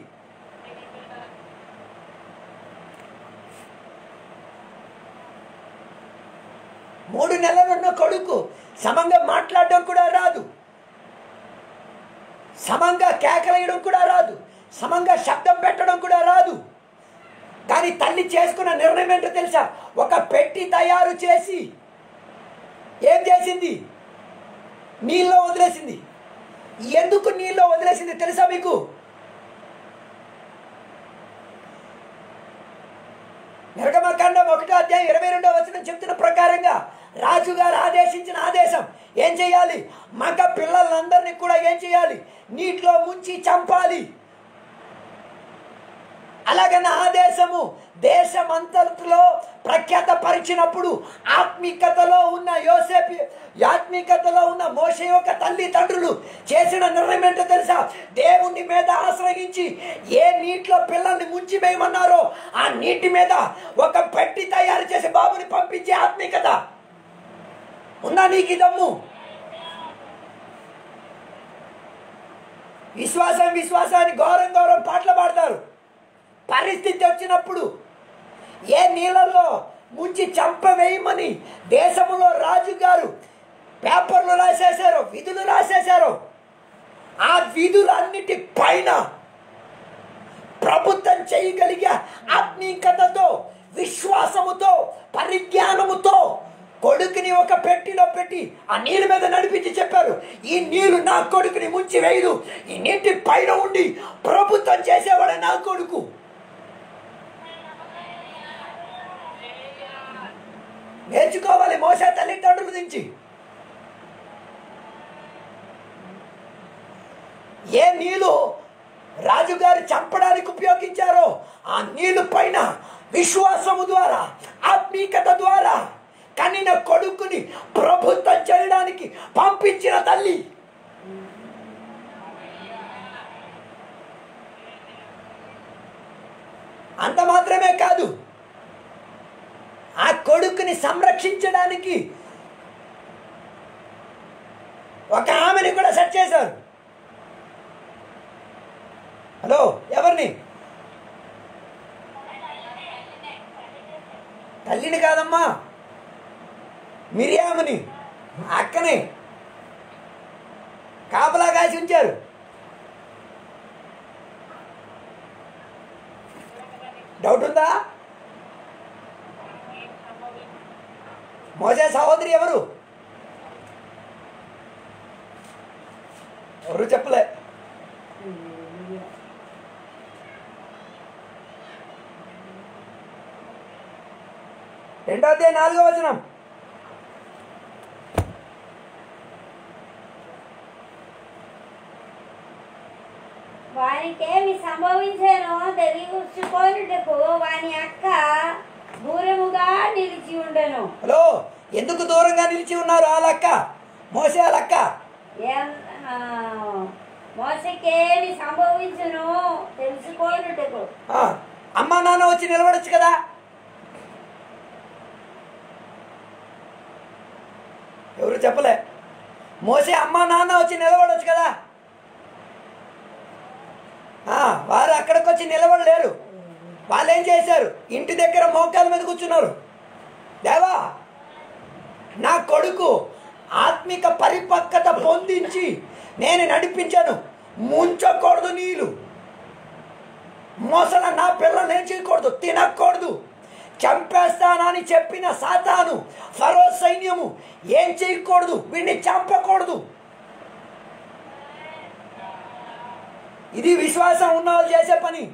మూడు నెలలున్న కొడుకు సమంగా మాట్లాడడం కూడా రాదు సమంగా కేకలేయడం కూడా రాదు సమంగా శబ్దం పెట్టడం కూడా రాదు కానీ తల్లి చేసుకున్న నిర్ణయం ఏంటో తెలుసా ఒక పెట్టి తయారు చేసి ఏం చేసింది నీళ్ళలో వదిలేసింది ఎందుకు నీళ్ళలో వదిలేసింది తెలుసా మీకు నిర్గమకాండం ఒకటో అధ్యాయం ఇరవై రెండో వచనం చెప్తున్న ప్రకారంగా రాజుగారు ఆదేశించిన ఆదేశం ఏం చేయాలి మగ పిల్లలందరినీ కూడా ఏం చేయాలి నీటిలో ముంచి చంపాలి అలాగన్న ఆదేశము దేశమంతటిలో ప్రఖ్యాత పరిచినప్పుడు ఆత్మీకతలో ఉన్న యోసేపు ఆత్మీకతలో ఉన్న మోస యొక్క తల్లిదండ్రులు చేసిన నిర్ణయం ఏంటో తెలుసా దేవుని మీద ఆశ్రయించి ఏ నీటిలో పిల్లల్ని ముంచి వేయమన్నారో ఆ నీటి మీద ఒక పెట్టి తయారు చేసి బాబుని పంపించే ఆత్మీకత ఉందా నీకు దమ్ము విశ్వాసం విశ్వాసాన్ని గౌరవం గౌరవం పాటలు పాడతారు పరిస్థితి వచ్చినప్పుడు ఏ నీళ్ళల్లో ముంచి చంపవేయమని దేశంలో రాజుగారు పేపర్లు రాసేశారు విధులు రాసేశారు ఆ విధులన్నిటి పైన ప్రభుత్వం చేయగలిగే ఆత్మీయతతో విశ్వాసముతో పరిజ్ఞానముతో కొడుకుని ఒక పెట్టిలో పెట్టి ఆ నీళ్ళ మీద నడిపించి చెప్పారు ఈ నీళ్లు నా కొడుకుని ముంచి వేయదు ఈ నీటి పైన ఉండి ప్రభుత్వం చేసేవాడే నా కొడుకు నేర్చుకోవాలి మోస తల్లిదండ్రుల నుంచి ఏ నీళ్ళు రాజుగారు చంపడానికి ఉపయోగించారో ఆ నీళ్ళు పైన విశ్వాసము ద్వారా ఆత్మీకత ద్వారా కనిన కొడుకుని ప్రభుత్వం చేయడానికి పంపించిన తల్లి అంత మాత్రమే కాదు ఆ కొడుకుని సంరక్షించడానికి ఒక ఆమెని కూడా సెట్ చేశారు హలో ఎవరిని తల్లిని కాదమ్మా మిరియాముని అక్కని కాపలా కాసి ఉంచారు డౌట్ ఉందా మోసే సహోదరి ఎవరు ఎవరు చెప్పలే రెండో నాలుగో వచనం వానికేమి సంభవించానో తెలియచుకోనుటకు వాని అక్క దూరముగా నిలిచి ఉండెను హలో ఎందుకు దూరంగా నిలిచి ఉన్నారు ఆ లక్క మోసే ఆ లక్క ఎం- ఆ, మోసకేమి సంభవించును తెలుసుకోనుటకు ఆ, అమ్మా నాన్న వచ్చి నిలబడొచ్చు కదా ఎవరు చెప్పలే మోసే అమ్మా నాన్న వచ్చి నిలబడొచ్చు కదా ఆ, వారు అక్కడికి వచ్చి నిలబడలేరు వాళ్ళు ఏం చేశారు ఇంటి దగ్గర మోకాల మీద కూర్చున్నారు దేవా నా కొడుకు ఆత్మిక పరిపక్వత పొందించి నేను నడిపించాను ముంచకూడదు నీళ్ళు మోసన నా పిల్లలు ఏం చేయకూడదు తినకూడదు చంపేస్తానని చెప్పిన సాతాను ఫరో సైన్యము ఏం చేయకూడదు వీడిని చంపకూడదు ఇది విశ్వాసం ఉన్న వాళ్ళు చేసే పని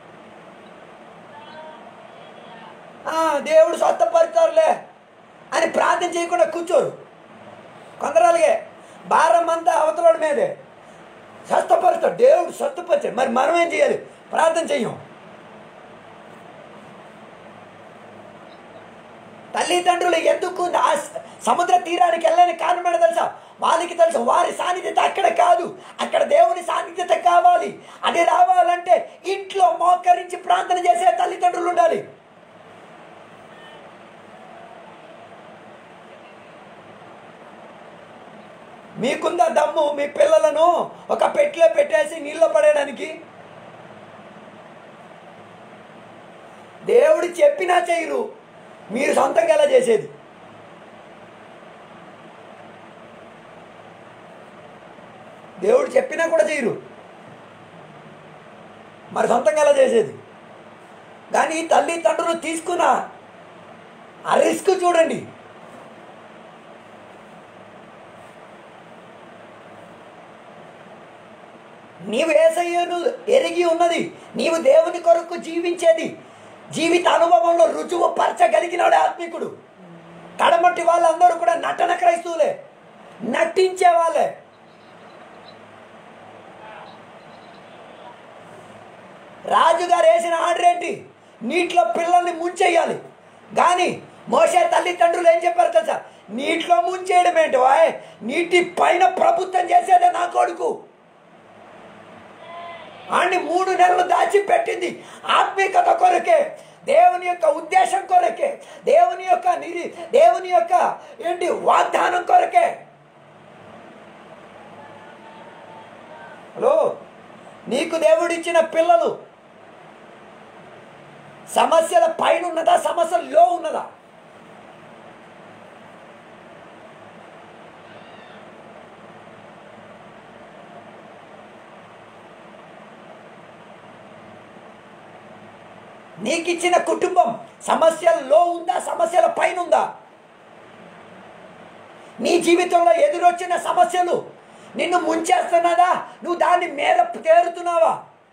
ఆ, దేవుడు స్వస్థపరుతారులే అని ప్రార్థన చేయకుండా కూర్చోరు కొందరు అలాగే భారం అంతా అవతలడి మీదే స్వస్థపరుస్తాడు దేవుడు స్వస్థపరిచాడు మరి మనం ఏం చేయాలి ప్రార్థన చెయ్యం తల్లిదండ్రులు ఎందుకు ఆ స- సముద్ర తీరానికి వెళ్ళని కారణం ఏంటో తెలుసా వాళ్ళకి తెలుసు వారి సాన్నిధ్యత అక్కడ కాదు అక్కడ దేవుని సాన్నిధ్యత కావాలి అది రావాలంటే ఇంట్లో మోకరించి ప్రార్థన చేసే తల్లిదండ్రులు ఉండాలి మీకుందా దమ్ము మీ పిల్లలను ఒక పెట్లో పెట్టేసి నీళ్ళ పడేయడానికి దేవుడు చెప్పినా చేయరు మీరు సొంతంగా ఎలా చేసేది దేవుడు చెప్పినా కూడా చేయరు మరి సొంతంగా ఎలా చేసేది కానీ తల్లిదండ్రులు తీసుకున్న ఆ రిస్క్ చూడండి నీవు ఏసయ్యను ఎరిగి ఉన్నది నీవు దేవుని కొరకు జీవించేది జీవిత అనుభవంలో రుజువు పరచగలిగినాడు ఆత్మికుడు కడమట్టి వాళ్ళందరూ కూడా నటన క్రైస్తవులే నటించే వాళ్ళే రాజుగారు వేసిన ఆర్డర్ ఏంటి నీటిలో పిల్లల్ని ముంచేయాలి కానీ మోసే తల్లిదండ్రులు ఏం చెప్పారు తెలుసా నీటిలో ముంచేయడం ఏంటి వాయ్ నీటి పైన ప్రభుత్వం చేసేదే నా కొడుకు ఆడిని మూడు నెలలు దాచిపెట్టింది ఆత్మీయత కొరకే దేవుని యొక్క ఉద్దేశం కొరకే దేవుని యొక్క నిరి దేవుని యొక్క ఏంటి వాగ్దానం కొరకే హలో నీకు దేవుడిచ్చిన పిల్లలు సమస్యల పైన ఉన్నదా సమస్యలో ఉన్నదా నీకిచ్చిన కుటుంబం సమస్యల్లో ఉందా సమస్యల పైన ఉందా నీ జీవితంలో ఎదురొచ్చిన సమస్యలు నిన్ను ముంచేస్తున్నదా నువ్వు దాని మీద తేరుతున్నావా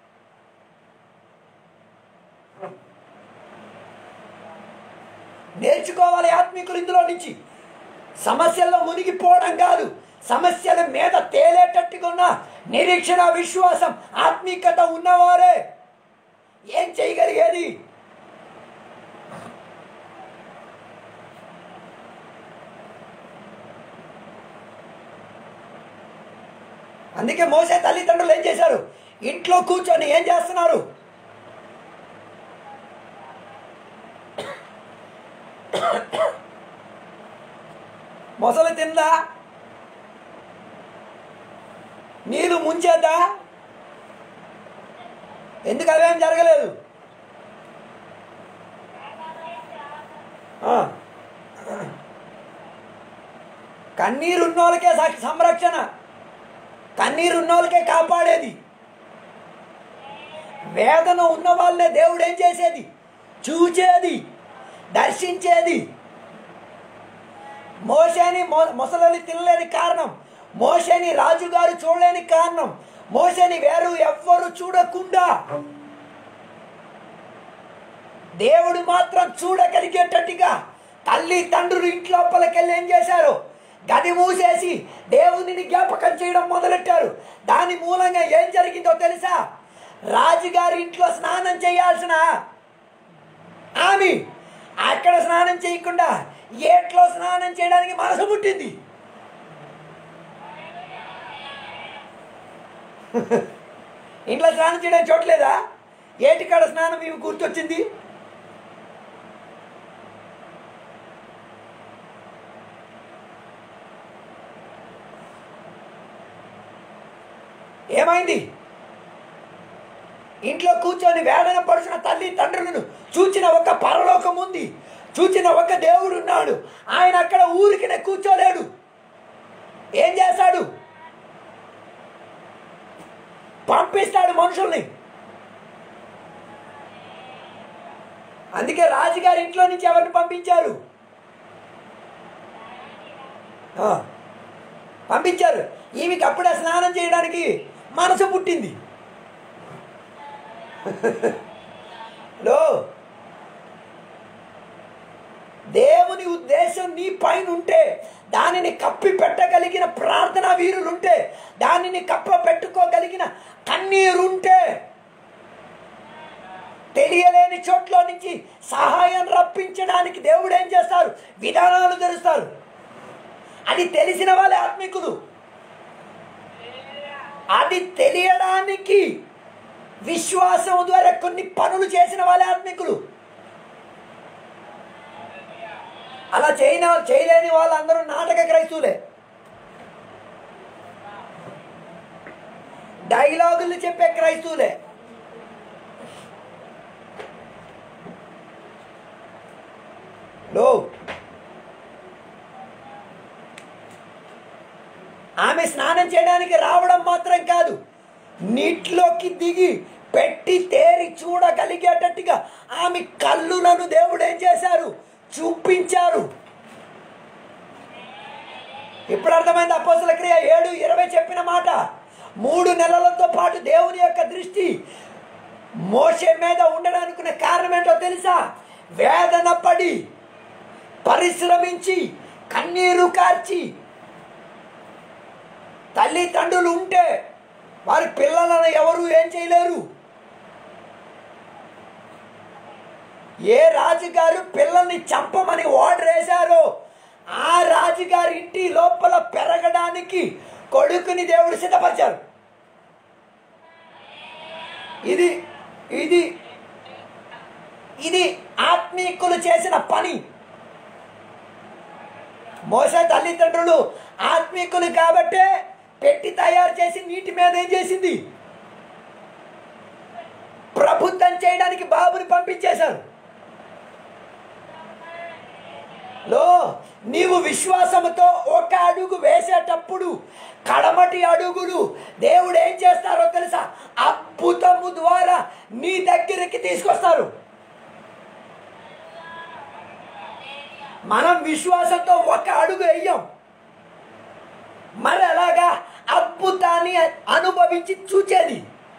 నేర్చుకోవాలి ఆత్మీకులు ఇందులో నుంచి సమస్యల్లో మునిగిపోవడం కాదు సమస్యల మీద తేలేటట్టుగా ఉన్న నిరీక్షణ విశ్వాసం ఆత్మీకత ఉన్నవారే ఏం చేయగలిగేది అందుకే మోసే తల్లిదండ్రులు ఏం చేశారు ఇంట్లో కూర్చొని ఏం చేస్తున్నారు మొసలు తిందా నీళ్ళు ముంచేద్దా ఎందుకు అవేం జరగలేదు ఆ. కన్నీరు ఉన్నోళ్ళకే స- సంరక్షణ కన్నీరు ఉన్నోళ్ళకే కాపాడేది వేదన ఉన్న వాళ్ళే దేవుడు ఏం చేసేది చూచేది దర్శించేది మోసేని మొ- మొసలని తినలేని కారణం మోసేని రాజుగారు చూడలేని కారణం మోసేని వేరు ఎవ్వరు చూడకుండా దేవుడు మాత్రం చూడగలిగేటట్టుగా తల్లి తండ్రులు ఇంట్లోపలికెళ్ళి ఏం చేశారు గది మూసేసి దేవునిని జ్ఞాపకం చేయడం మొదలెట్టారు దాని మూలంగా ఏం జరిగిందో తెలుసా రాజుగారి ఇంట్లో స్నానం చేయాల్సిన ఆమె అక్కడ స్నానం చేయకుండా ఏట్లో స్నానం చేయడానికి మనసు పుట్టింది ఇంట్లో స్నానం చేయడానికి చోట్లేదా ఏటికాడ స్నానం ఇవి గుర్తొచ్చింది ఏమైంది ఇంట్లో కూర్చొని వేదన పడుచున్న తల్లి తండ్రులను చూచిన ఒక పరలోకం ఉంది చూచిన ఒక దేవుడు ఉన్నాడు ఆయన అక్కడ ఊరికినే కూర్చోలేడు ఏం చేస్తాడు పంపిస్తాడు మనుషుల్ని అందుకే రాజుగారి ఇంట్లో నుంచి ఎవరిని పంపించారు ఆ, పంపించారు ఈమెకి అప్పుడే స్నానం చేయడానికి మనసు పుట్టింది లో దేవుని ఉద్దేశం నీ పైన ఉంటే దానిని కప్పి పెట్టగలిగిన ప్రార్థన వీరులుంటే దానిని కప్ప పెట్టుకోగలిగిన కన్నీరుంటే తెలియలేని చోట్ల నుంచి సహాయం రప్పించడానికి దేవుడు ఏం చేస్తారు విధానాలు తెరుస్తారు అది తెలిసిన వాళ్ళే ఆత్మికులు అది తెలియడానికి విశ్వాసం ద్వారా కొన్ని పనులు చేసిన వాళ్ళే ఆత్మికులు అలా చేయన చేయలేని వాళ్ళందరూ నాటక క్రైస్తువులే డైలాగులు చెప్పే క్రైస్తువులే లో ఆమె స్నానం చేయడానికి రావడం మాత్రం కాదు నీటిలోకి దిగి పెట్టి తేరి చూడగలిగేటట్టుగా ఆమె కళ్ళులను దేవుడు ఏం చేశారు చూపించారు ఇప్పుడు అర్థమైంది అపోసల క్రియ ఏడు ఇరవై చెప్పిన మాట మూడు నెలలతో పాటు దేవుని యొక్క దృష్టి మోసే మీద ఉండడానుకునే కారణం ఏంటో తెలుసా వేదన పడి పరిశ్రమించి కన్నీరు కార్చి తల్లిదండ్రులు ఉంటే వారి పిల్లలను ఎవరు ఏం చేయలేరు ఏ రాజుగారు పిల్లల్ని చంపమని ఆర్డర్ వేశారో ఆ రాజుగారి ఇంటి లోపల పెరగడానికి కొడుకుని దేవుడు సిద్ధపరిచారు ఇది ఇది ఇది ఆత్మీకులు చేసిన పని మోస తల్లిదండ్రులు ఆత్మీకులు కాబట్టే పెట్టి తయారు చేసి నీటి మీద ఏం చేసింది ప్రభుత్వం చేయడానికి బాబుని పంపించేశారు లో నీవు విశ్వాసముతో ఒక అడుగు వేసేటప్పుడు కడమటి అడుగులు దేవుడు ఏం చేస్తారో తెలుసా అద్భుతము ద్వారా నీ దగ్గరికి తీసుకొస్తారు మనం విశ్వాసంతో ఒక అడుగు వేయం మరి అలాగా అద్భుతాన్ని అనుభవించి చూచేది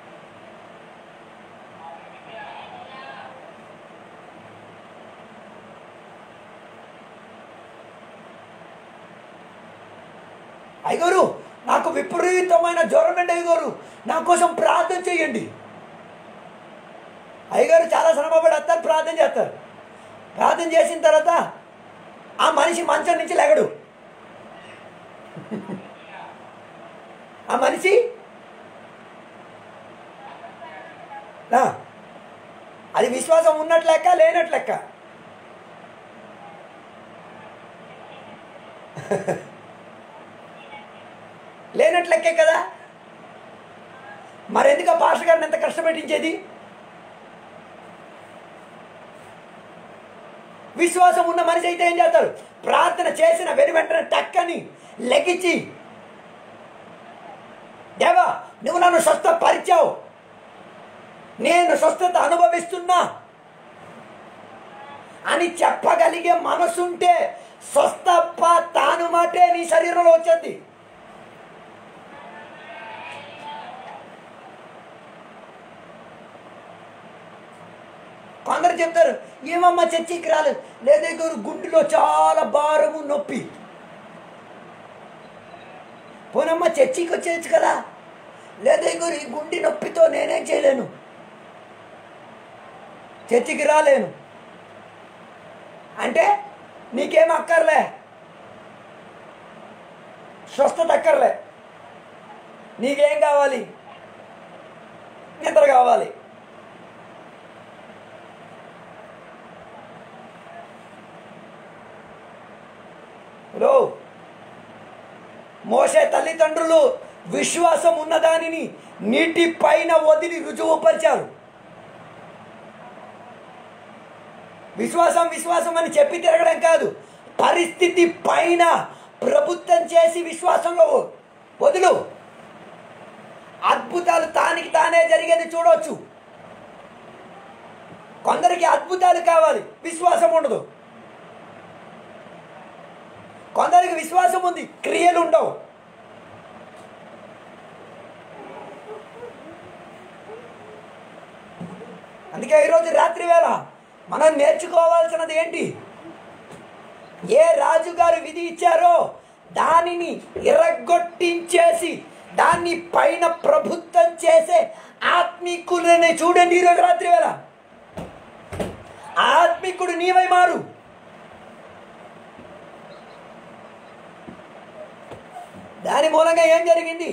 అయ్యగారు నాకు విపరీతమైన జ్వరం అండి అయ్యగారు నా కోసం ప్రార్థన చేయండి అయ్యగారు చాలా శ్రమపడి వస్తారు ప్రార్థన చేస్తారు ప్రార్థన చేసిన తర్వాత ఆ మనిషి మంచం నుంచి లెగడు ఆ మనిషి ఆ, అది విశ్వాసం ఉన్నట్లు లెక్క లేనట్లు లెక్క లేనట్లు లెక్కే కదా మరెందుకు ఆ పాస్టర్ గారిని ఎంత కష్టపెట్టించేది విశ్వాసం ఉన్న మనిషి అయితే ఏం చేస్తారు ప్రార్థన చేసిన వెను వెంటనే టక్కని లెగిచి దేవా నువ్వు నన్ను స్వస్థపరిచావు నేను స్వస్థత అనుభవిస్తున్నా అని చెప్పగలిగే మనసుంటే స్వస్థప్ప తాను మాటే నీ శరీరంలో వచ్చింది కొందరు చెప్తారు ఏమమ్మా చర్చికి రాలేదు లేదా గారు గుండెలో చాలా భారము నొప్పి పోనమ్మా చర్చికి వచ్చేయచ్చు కదా లేదా గారు ఈ గుండె నొప్పితో నేనేం చేయలేను చర్చికి రాలేను అంటే నీకేం అక్కర్లే స్వస్థత అక్కర్లే నీకేం కావాలి నిద్ర కావాలి హలో మోసే తల్లిదండ్రులు విశ్వాసం ఉన్నదానిని నీటి పైన వదిలి రుజువుపరిచారు విశ్వాసం విశ్వాసం అని చెప్పి తిరగడం కాదు పరిస్థితి పైన ప్రభుత్వం చేసి విశ్వాసంలో వదులు అద్భుతాలు తానికి తానే జరిగేది చూడవచ్చు కొందరికి అద్భుతాలు కావాలి విశ్వాసం ఉండదు కొందరికి విశ్వాసం ఉంది క్రియలు ఉండవు అందుకే ఈరోజు రాత్రి వేళ మనం నేర్చుకోవాల్సినది ఏంటి ఏ రాజుగారు విధి ఇచ్చారో దానిని ఇరగొట్టించేసి దాన్ని పైన ప్రభుత్వం చేసే ఆత్మీకులని చూడండి ఈరోజు రాత్రి వేళ ఆత్మికుడు నీవై మారు దాని మూలంగా ఏం జరిగింది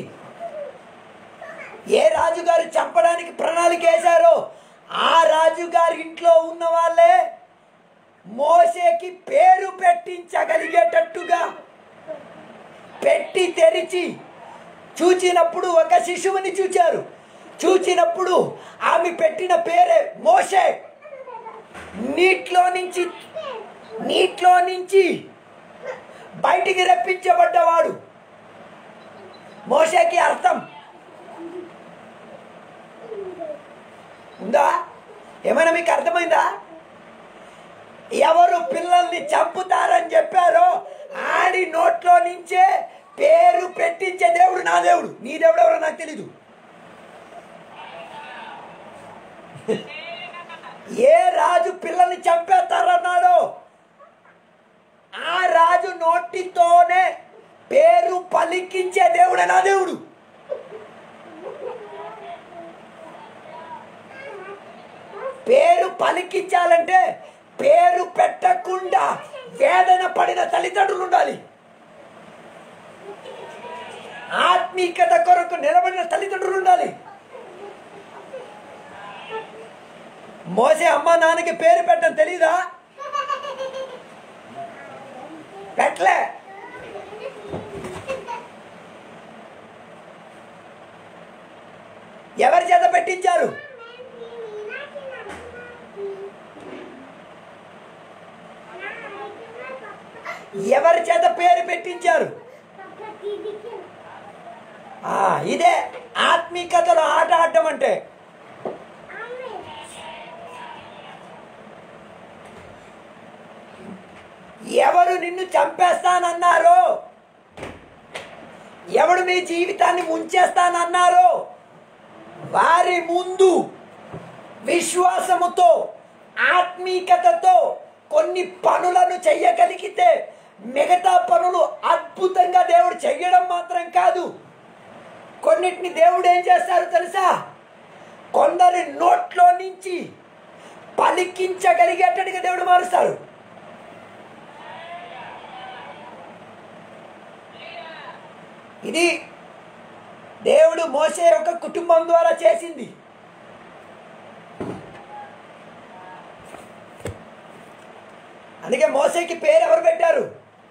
ఏ రాజుగారు చంపడానికి ప్రణాళిక వేశారో ఆ రాజుగారి ఇంట్లో ఉన్న వాళ్ళే మోసేకి పేరు పెట్టించగలిగేటట్టుగా పెట్టి తెరిచి చూచినప్పుడు ఒక శిశువుని చూచారు చూచినప్పుడు ఆమె పెట్టిన పేరే మోసే నీటిలో నుంచి నీటిలో నుంచి బయటికి రప్పించబడ్డవాడు మోసేకి అర్థం ఉందా ఏమైనా మీకు అర్థమైందా ఎవరు పిల్లల్ని చంపుతారని చెప్పారో ఆడి నోట్లో నుంచే పేరు పెట్టించే దేవుడు నా దేవుడు నీ దేవుడు ఎవరో నాకు తెలీదు ఏ రాజు పిల్లల్ని చంపేస్తారన్నాడో ఆ రాజు నోటితోనే పేరు పలికించే దేవుడే నా దేవుడు పేరు పలికించాలంటే పేరు పెట్టకుండా వేదన పడిన తల్లిదండ్రులు ఉండాలి ఆత్మీయత కొరకు నిలబడిన తల్లిదండ్రులు ఉండాలి మోసే అమ్మ నాన్నకి పేరు పెట్టడం తెలీదా పెట్టలే ఎవరి చేత పెట్టించారు ఎవరి చేత పేరు పెట్టించారు ఆ, ఇదే ఆత్మీకతలో ఆట ఆడటం అంటే ఎవరు నిన్ను చంపేస్తానన్నారో ఎవడు నీ జీవితాన్ని ముంచేస్తానన్నారో వారి ముందు విశ్వాసముతో ఆత్మీకతతో కొన్ని పనులను చెయ్యగలిగితే మిగతా పనులు అద్భుతంగా దేవుడు చెయ్యడం మాత్రం కాదు కొన్నిటిని దేవుడు ఏం చేస్తారు తెలుసా కొందరి నోట్లో నుంచి పలికించగలిగేటట్టుగా దేవుడు మారుస్తారు ఇది దేవుడు మోసే యొక్క కుటుంబం ద్వారా చేసింది అందుకే మోసేకి పేరు ఎవరు పెట్టారు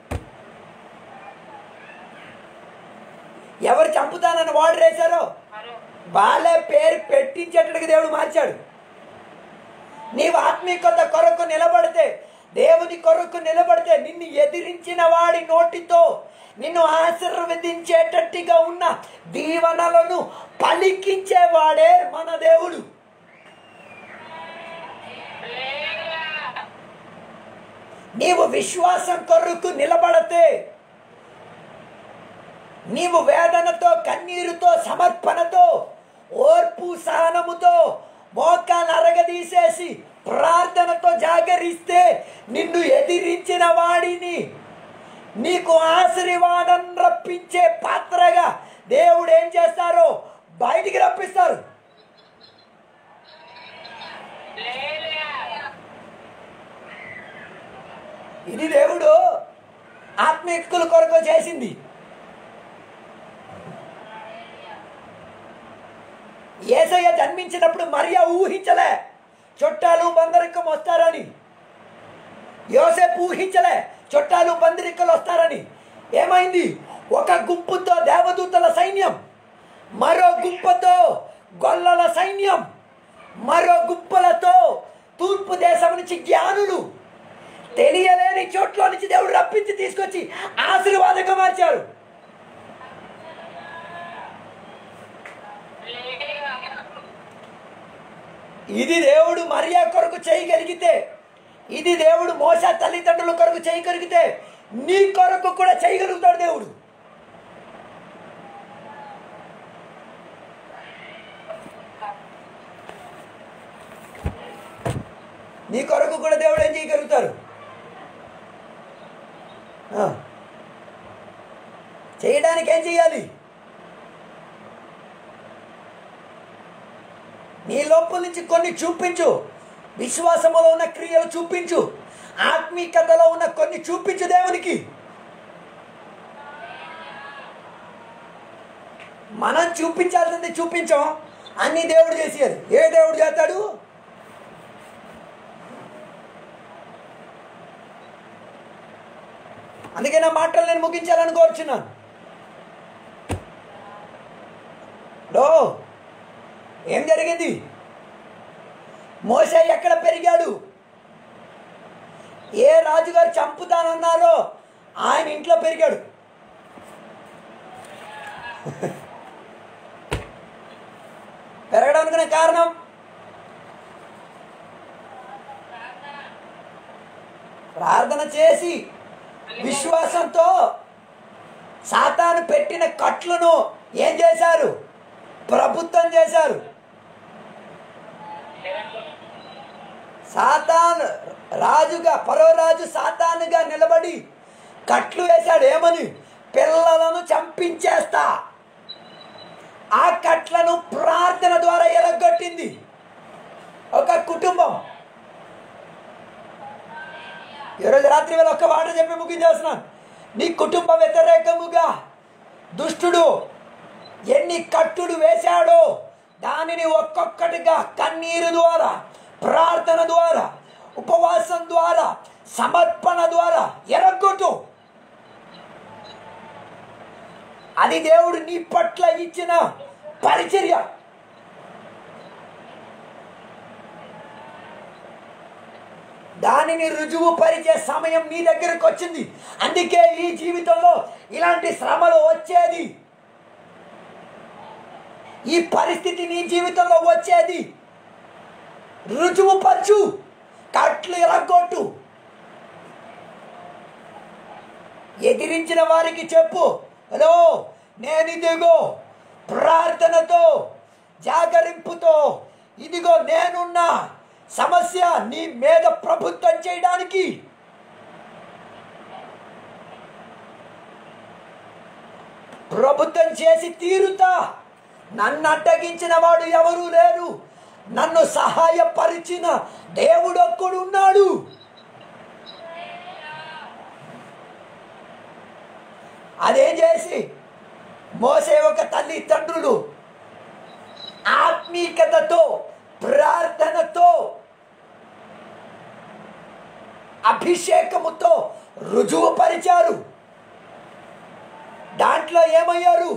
ఎవరు చంపుతానని వాడు వేశారో వాళ్ళే పేరు పెట్టించేటట్టుగా దేవుడు మార్చాడు నీవు ఆత్మీయత కొరకు నిలబడితే దేవుని కొరకు నిలబడితే నిన్ను ఎదిరించిన వాడి నోటితో నిన్ను ఆశీర్వదించేటట్టుగా ఉన్న దీవెనలను పలికించేవాడే మన దేవుడు నీవు విశ్వాసం కొరకు నిలబడితే నీవు వేదనతో కన్నీరుతో సమర్పణతో ఓర్పు సహనముతో మోకాలు అరగదీసేసి ప్రార్థనతో జాగరిస్తే నిన్ను ఎదిరించిన వాడిని నీకు ఆశీర్వాదం రప్పించే పాత్రగా దేవుడు ఏం చేస్తారో బయటికి రప్పిస్తారు ఇది దేవుడు ఆత్మీకుల కొరకు చేసింది ఏసయ్య జన్మించినప్పుడు మరియా ఊహించలే చుట్టాలు బందరికం వస్తారని యోసేపు ఊహించలే చుట్టాలు బందరికలు వస్తారని ఏమైంది ఒక గుంపుతో దేవదూతల సైన్యం మరో గుంపుతో గొల్లల సైన్యం మరో గుంపులతో తూర్పు దేశం నుంచి జ్ఞానులు తెలియలేని చోట్ల నుంచి దేవుడు రప్పించి తీసుకొచ్చి ఆశీర్వాదంగా మార్చారు ఇది దేవుడు మరియా కొరకు చేయగలిగితే ఇది దేవుడు మోస తల్లిదండ్రుల కొరకు చేయగలిగితే నీ కొరకు కూడా చేయగలుగుతాడు దేవుడు నీ కొరకు కూడా దేవుడు ఏం చేయగలుగుతారు ఆ. చేయడానికి ఏం చేయాలి నీ లోపల నుంచి కొన్ని చూపించు విశ్వాసములో ఉన్న క్రియలు చూపించు ఆత్మీకతలో ఉన్న కొన్ని చూపించు దేవునికి మనం చూపించాల్సింది చూపించాం అన్ని దేవుడు చేసేది ఏ దేవుడు చేస్తాడు అందుకే నా మాటలు నేను ముగించాలని కోరుచున్నాను డో ఏం జరిగింది మోసే ఎక్కడ పెరిగాడు ఏ రాజుగారు చంపుతానన్నారో ఆయన ఇంట్లో పెరిగాడు పెరగడానికి కారణం ప్రార్థన చేసి విశ్వాసంతో సాతాను పెట్టిన కట్లను ఏం చేశారు ప్రభుత్వం చేశారు సాతాన్ రాజుగా పరో రాజు సాతానుగా నిలబడి కట్లు వేశాడు ఏమని పిల్లలను చంపించేస్తా ఆ కట్లను ప్రార్థన ద్వారా ఎలగొట్టింది ఒక కుటుంబం ఈరోజు రాత్రి వేళ ఒక్క మాట చెప్పి ముగించేస్తున్నాను నీ కుటుంబ వ్యతిరేకముగా దుష్టుడు ఎన్ని కట్టుడు వేశాడో దానిని ఒక్కొక్కటిగా కన్నీరు ద్వారా ప్రార్థన ద్వారా ఉపవాసం ద్వారా సమర్పణ ద్వారా ఎరగొట్టు అది దేవుడు నీ పట్ల ఇచ్చిన పరిచర్య దానిని రుజువు పరిచే సమయం నీ దగ్గరకు వచ్చింది అందుకే ఈ జీవితంలో ఇలాంటి శ్రమలు వచ్చేది ఈ పరిస్థితి నీ జీవితంలో వచ్చేది రుజువు పరచు కట్లు ఎరగొట్టు ఎదిరించిన వారికి చెప్పు హలో నేను ఇదిగో ప్రార్థనతో జాగరింపుతో ఇదిగో నేనున్నా సమస్య నీ మీద ప్రభుత్వం చేయడానికి ప్రభుత్వం చేసి తీరుతా నన్ను అడ్డగించిన వాడు ఎవరూ లేరు నన్ను సహాయపరిచిన దేవుడు ఒక్కడు ఉన్నాడు అదేం చేసి మోసే ఒక తల్లి తండ్రులు ఆత్మీకతతో ప్రార్థనతో అభిషేకముతో రుజువుపరిచారు దాంట్లో ఏమయ్యారు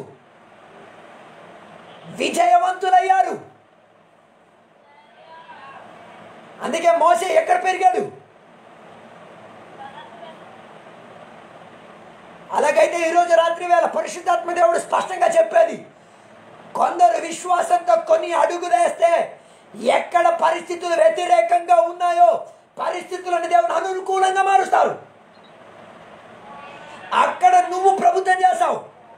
విజయవంతులయ్యారు అందుకే మోసే ఎక్కడ పెరిగాడు అలాగైతే ఈరోజు రాత్రి వేళ పరిశుద్ధాత్మ దేవుడు స్పష్టంగా చెప్పేది కొందరు విశ్వాసంతో కొన్ని అడుగులేస్తే ఎక్కడ పరిస్థితులు వ్యతిరేకంగా ఉన్నాయో పరిస్థితులను దేవుడు అనుకూలంగా మారుస్తారు అక్కడ నువ్వు ప్రభుత్వం చేస్తావు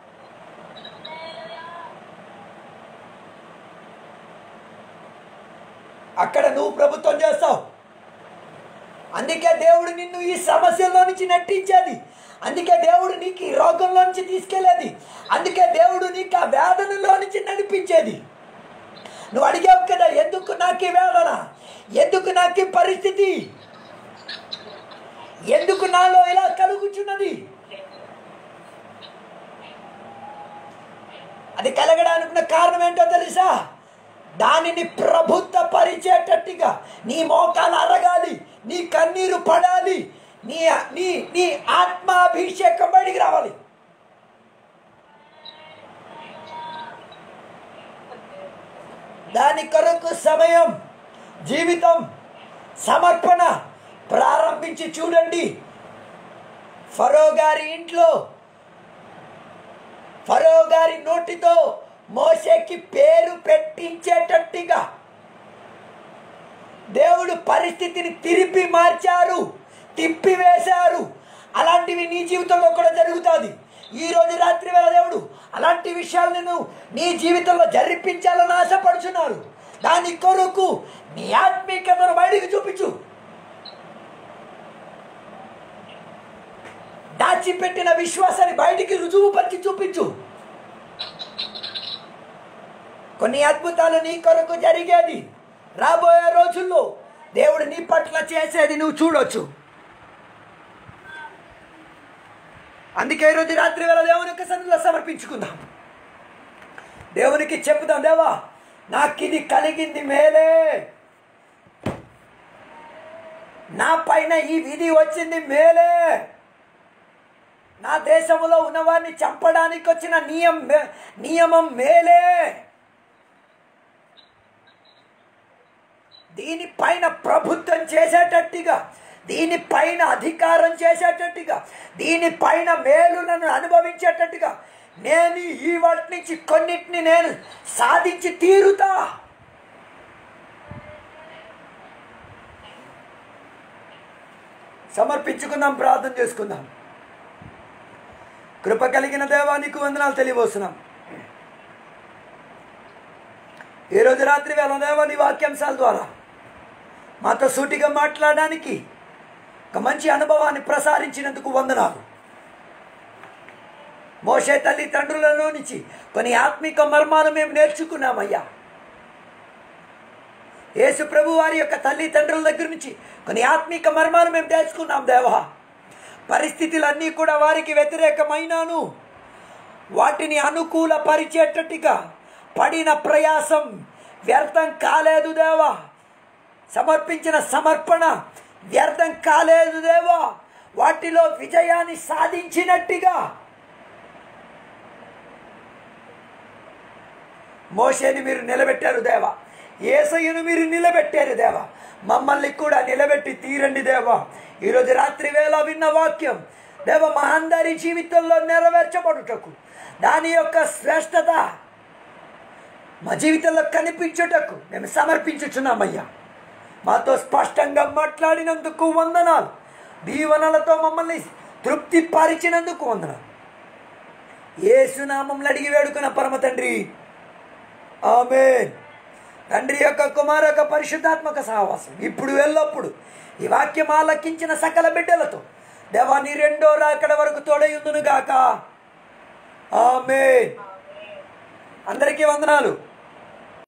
అక్కడ నువ్వు ప్రభుత్వం చేస్తావు అందుకే దేవుడు నిన్ను ఈ సమస్యల్లో నుంచి నెట్టించేది అందుకే దేవుడు నీకు ఈ రోగంలో నుంచి తీసుకెళ్ళేది అందుకే దేవుడు నీకు ఆ వేదనలో నుంచి నడిపించేది నువ్వు అడిగావు కదా ఎందుకు నాకు ఈ వేదన ఎందుకు నాకు ఈ పరిస్థితి ఎందుకు నాలో ఇలా కలుగుచున్నది అది కలగడానికి కారణం ఏంటో తెలుసా దానిని ప్రభుత్వ పరిచేటట్టుగా నీ మోకాలు అరగాలి నీ కన్నీరు పడాలి నీ నీ నీ ఆత్మాభిషేకం బయటికి రావాలి దాని కొరకు సమయం జీవితం సమర్పణ ప్రారంభించి చూడండి ఫరో గారి ఇంట్లో ఫరో గారి నోటితో మోసేకి పేరు పెట్టించేటట్టుగా దేవుడు పరిస్థితిని తిరిపి మార్చారు తిప్పివేశారు అలాంటివి నీ జీవితంలో కూడా జరుగుతుంది ఈ రోజు రాత్రి వేళ దేవుడు అలాంటి విషయాలు నేను నీ జీవితంలో జరిపించాలని ఆశపడుచున్నారు దాని కొరకు నీ ఆత్మీయతను బయటికి చూపించు దాచిపెట్టిన విశ్వాసాన్ని బయటికి రుజువుపరిచి చూపించు కొన్ని అద్భుతాలు నీ కొరకు జరిగేది రాబోయే రోజుల్లో దేవుడు నీ పట్ల చేసేది నువ్వు చూడొచ్చు అందుకే ఈరోజు రాత్రి వేళ దేవుని యొక్క సన్నిధిలో సమర్పించుకుందాం దేవునికి చెప్పుదాం దేవా నాకు ఇది కలిగింది మేలే నా పైన ఈ విధి వచ్చింది మేలే నా దేశంలో ఉన్నవారిని చంపడానికి వచ్చిన నియం నియమం మేలే దీనిపైన ప్రభుత్వం చేసేటట్టుగా దీనిపైన అధికారం చేసేటట్టుగా దీనిపైన మేలులను అనుభవించేటట్టుగా నేను ఈ వాటి నుంచి కొన్నిటిని నేను సాధించి తీరుతా సమర్పించుకుందాం ప్రార్థన చేసుకుందాం కృప కలిగిన దేవానికి వందనాలు తెలియవస్తున్నాం ఈరోజు రాత్రి వేళ దేవాని వాక్యాంశాల ద్వారా మాతో సూటిగా మాట్లాడడానికి ఒక మంచి అనుభవాన్ని ప్రసారించినందుకు వందనాలు మోసే తల్లి తండ్రులలో నుంచి కొన్ని ఆత్మిక మర్మాలు మేము నేర్చుకున్నామయ్యా యేసు ప్రభు వారి యొక్క తల్లిదండ్రుల దగ్గర నుంచి కొన్ని ఆత్మిక మర్మాలు మేము తెలుసుకున్నాం దేవా పరిస్థితులన్నీ కూడా వారికి వ్యతిరేకమైనాను వాటిని అనుకూల పరిచేటట్టుగా పడిన ప్రయాసం వ్యర్థం కాలేదు దేవా సమర్పించిన సమర్పణ వ్యర్థం కాలేదు దేవా వాటిలో విజయాన్ని సాధించినట్టుగా మోసేని మీరు నిలబెట్టారు దేవా ఏసయ్యను మీరు నిలబెట్టారు దేవా మమ్మల్ని కూడా నిలబెట్టి తీరండి దేవా ఈరోజు రాత్రి వేళ విన్న వాక్యం దేవ మా అందరి జీవితంలో నెరవేర్చబడుటకు దాని యొక్క శ్రేష్టత మా జీవితంలో కనిపించుటకు మేము సమర్పించుచున్నామయ్యా మాతో స్పష్టంగా మాట్లాడినందుకు వందనాలు దీవెనలతో మమ్మల్ని తృప్తి పరిచినందుకు వందనాలు ఏసునామంలో అడిగి వేడుకున్న పరమ తండ్రి ఆమె తండ్రి యొక్క కుమార యొక్క పరిశుద్ధాత్మక సహవాసం ఇప్పుడు ఎల్లప్పుడు ఈ వాక్యం ఆలకించిన సకల బిడ్డలతో దేవా నీ రెండో రాకడ వరకు తోడయుందును గాక ఆమె అందరికీ వందనాలు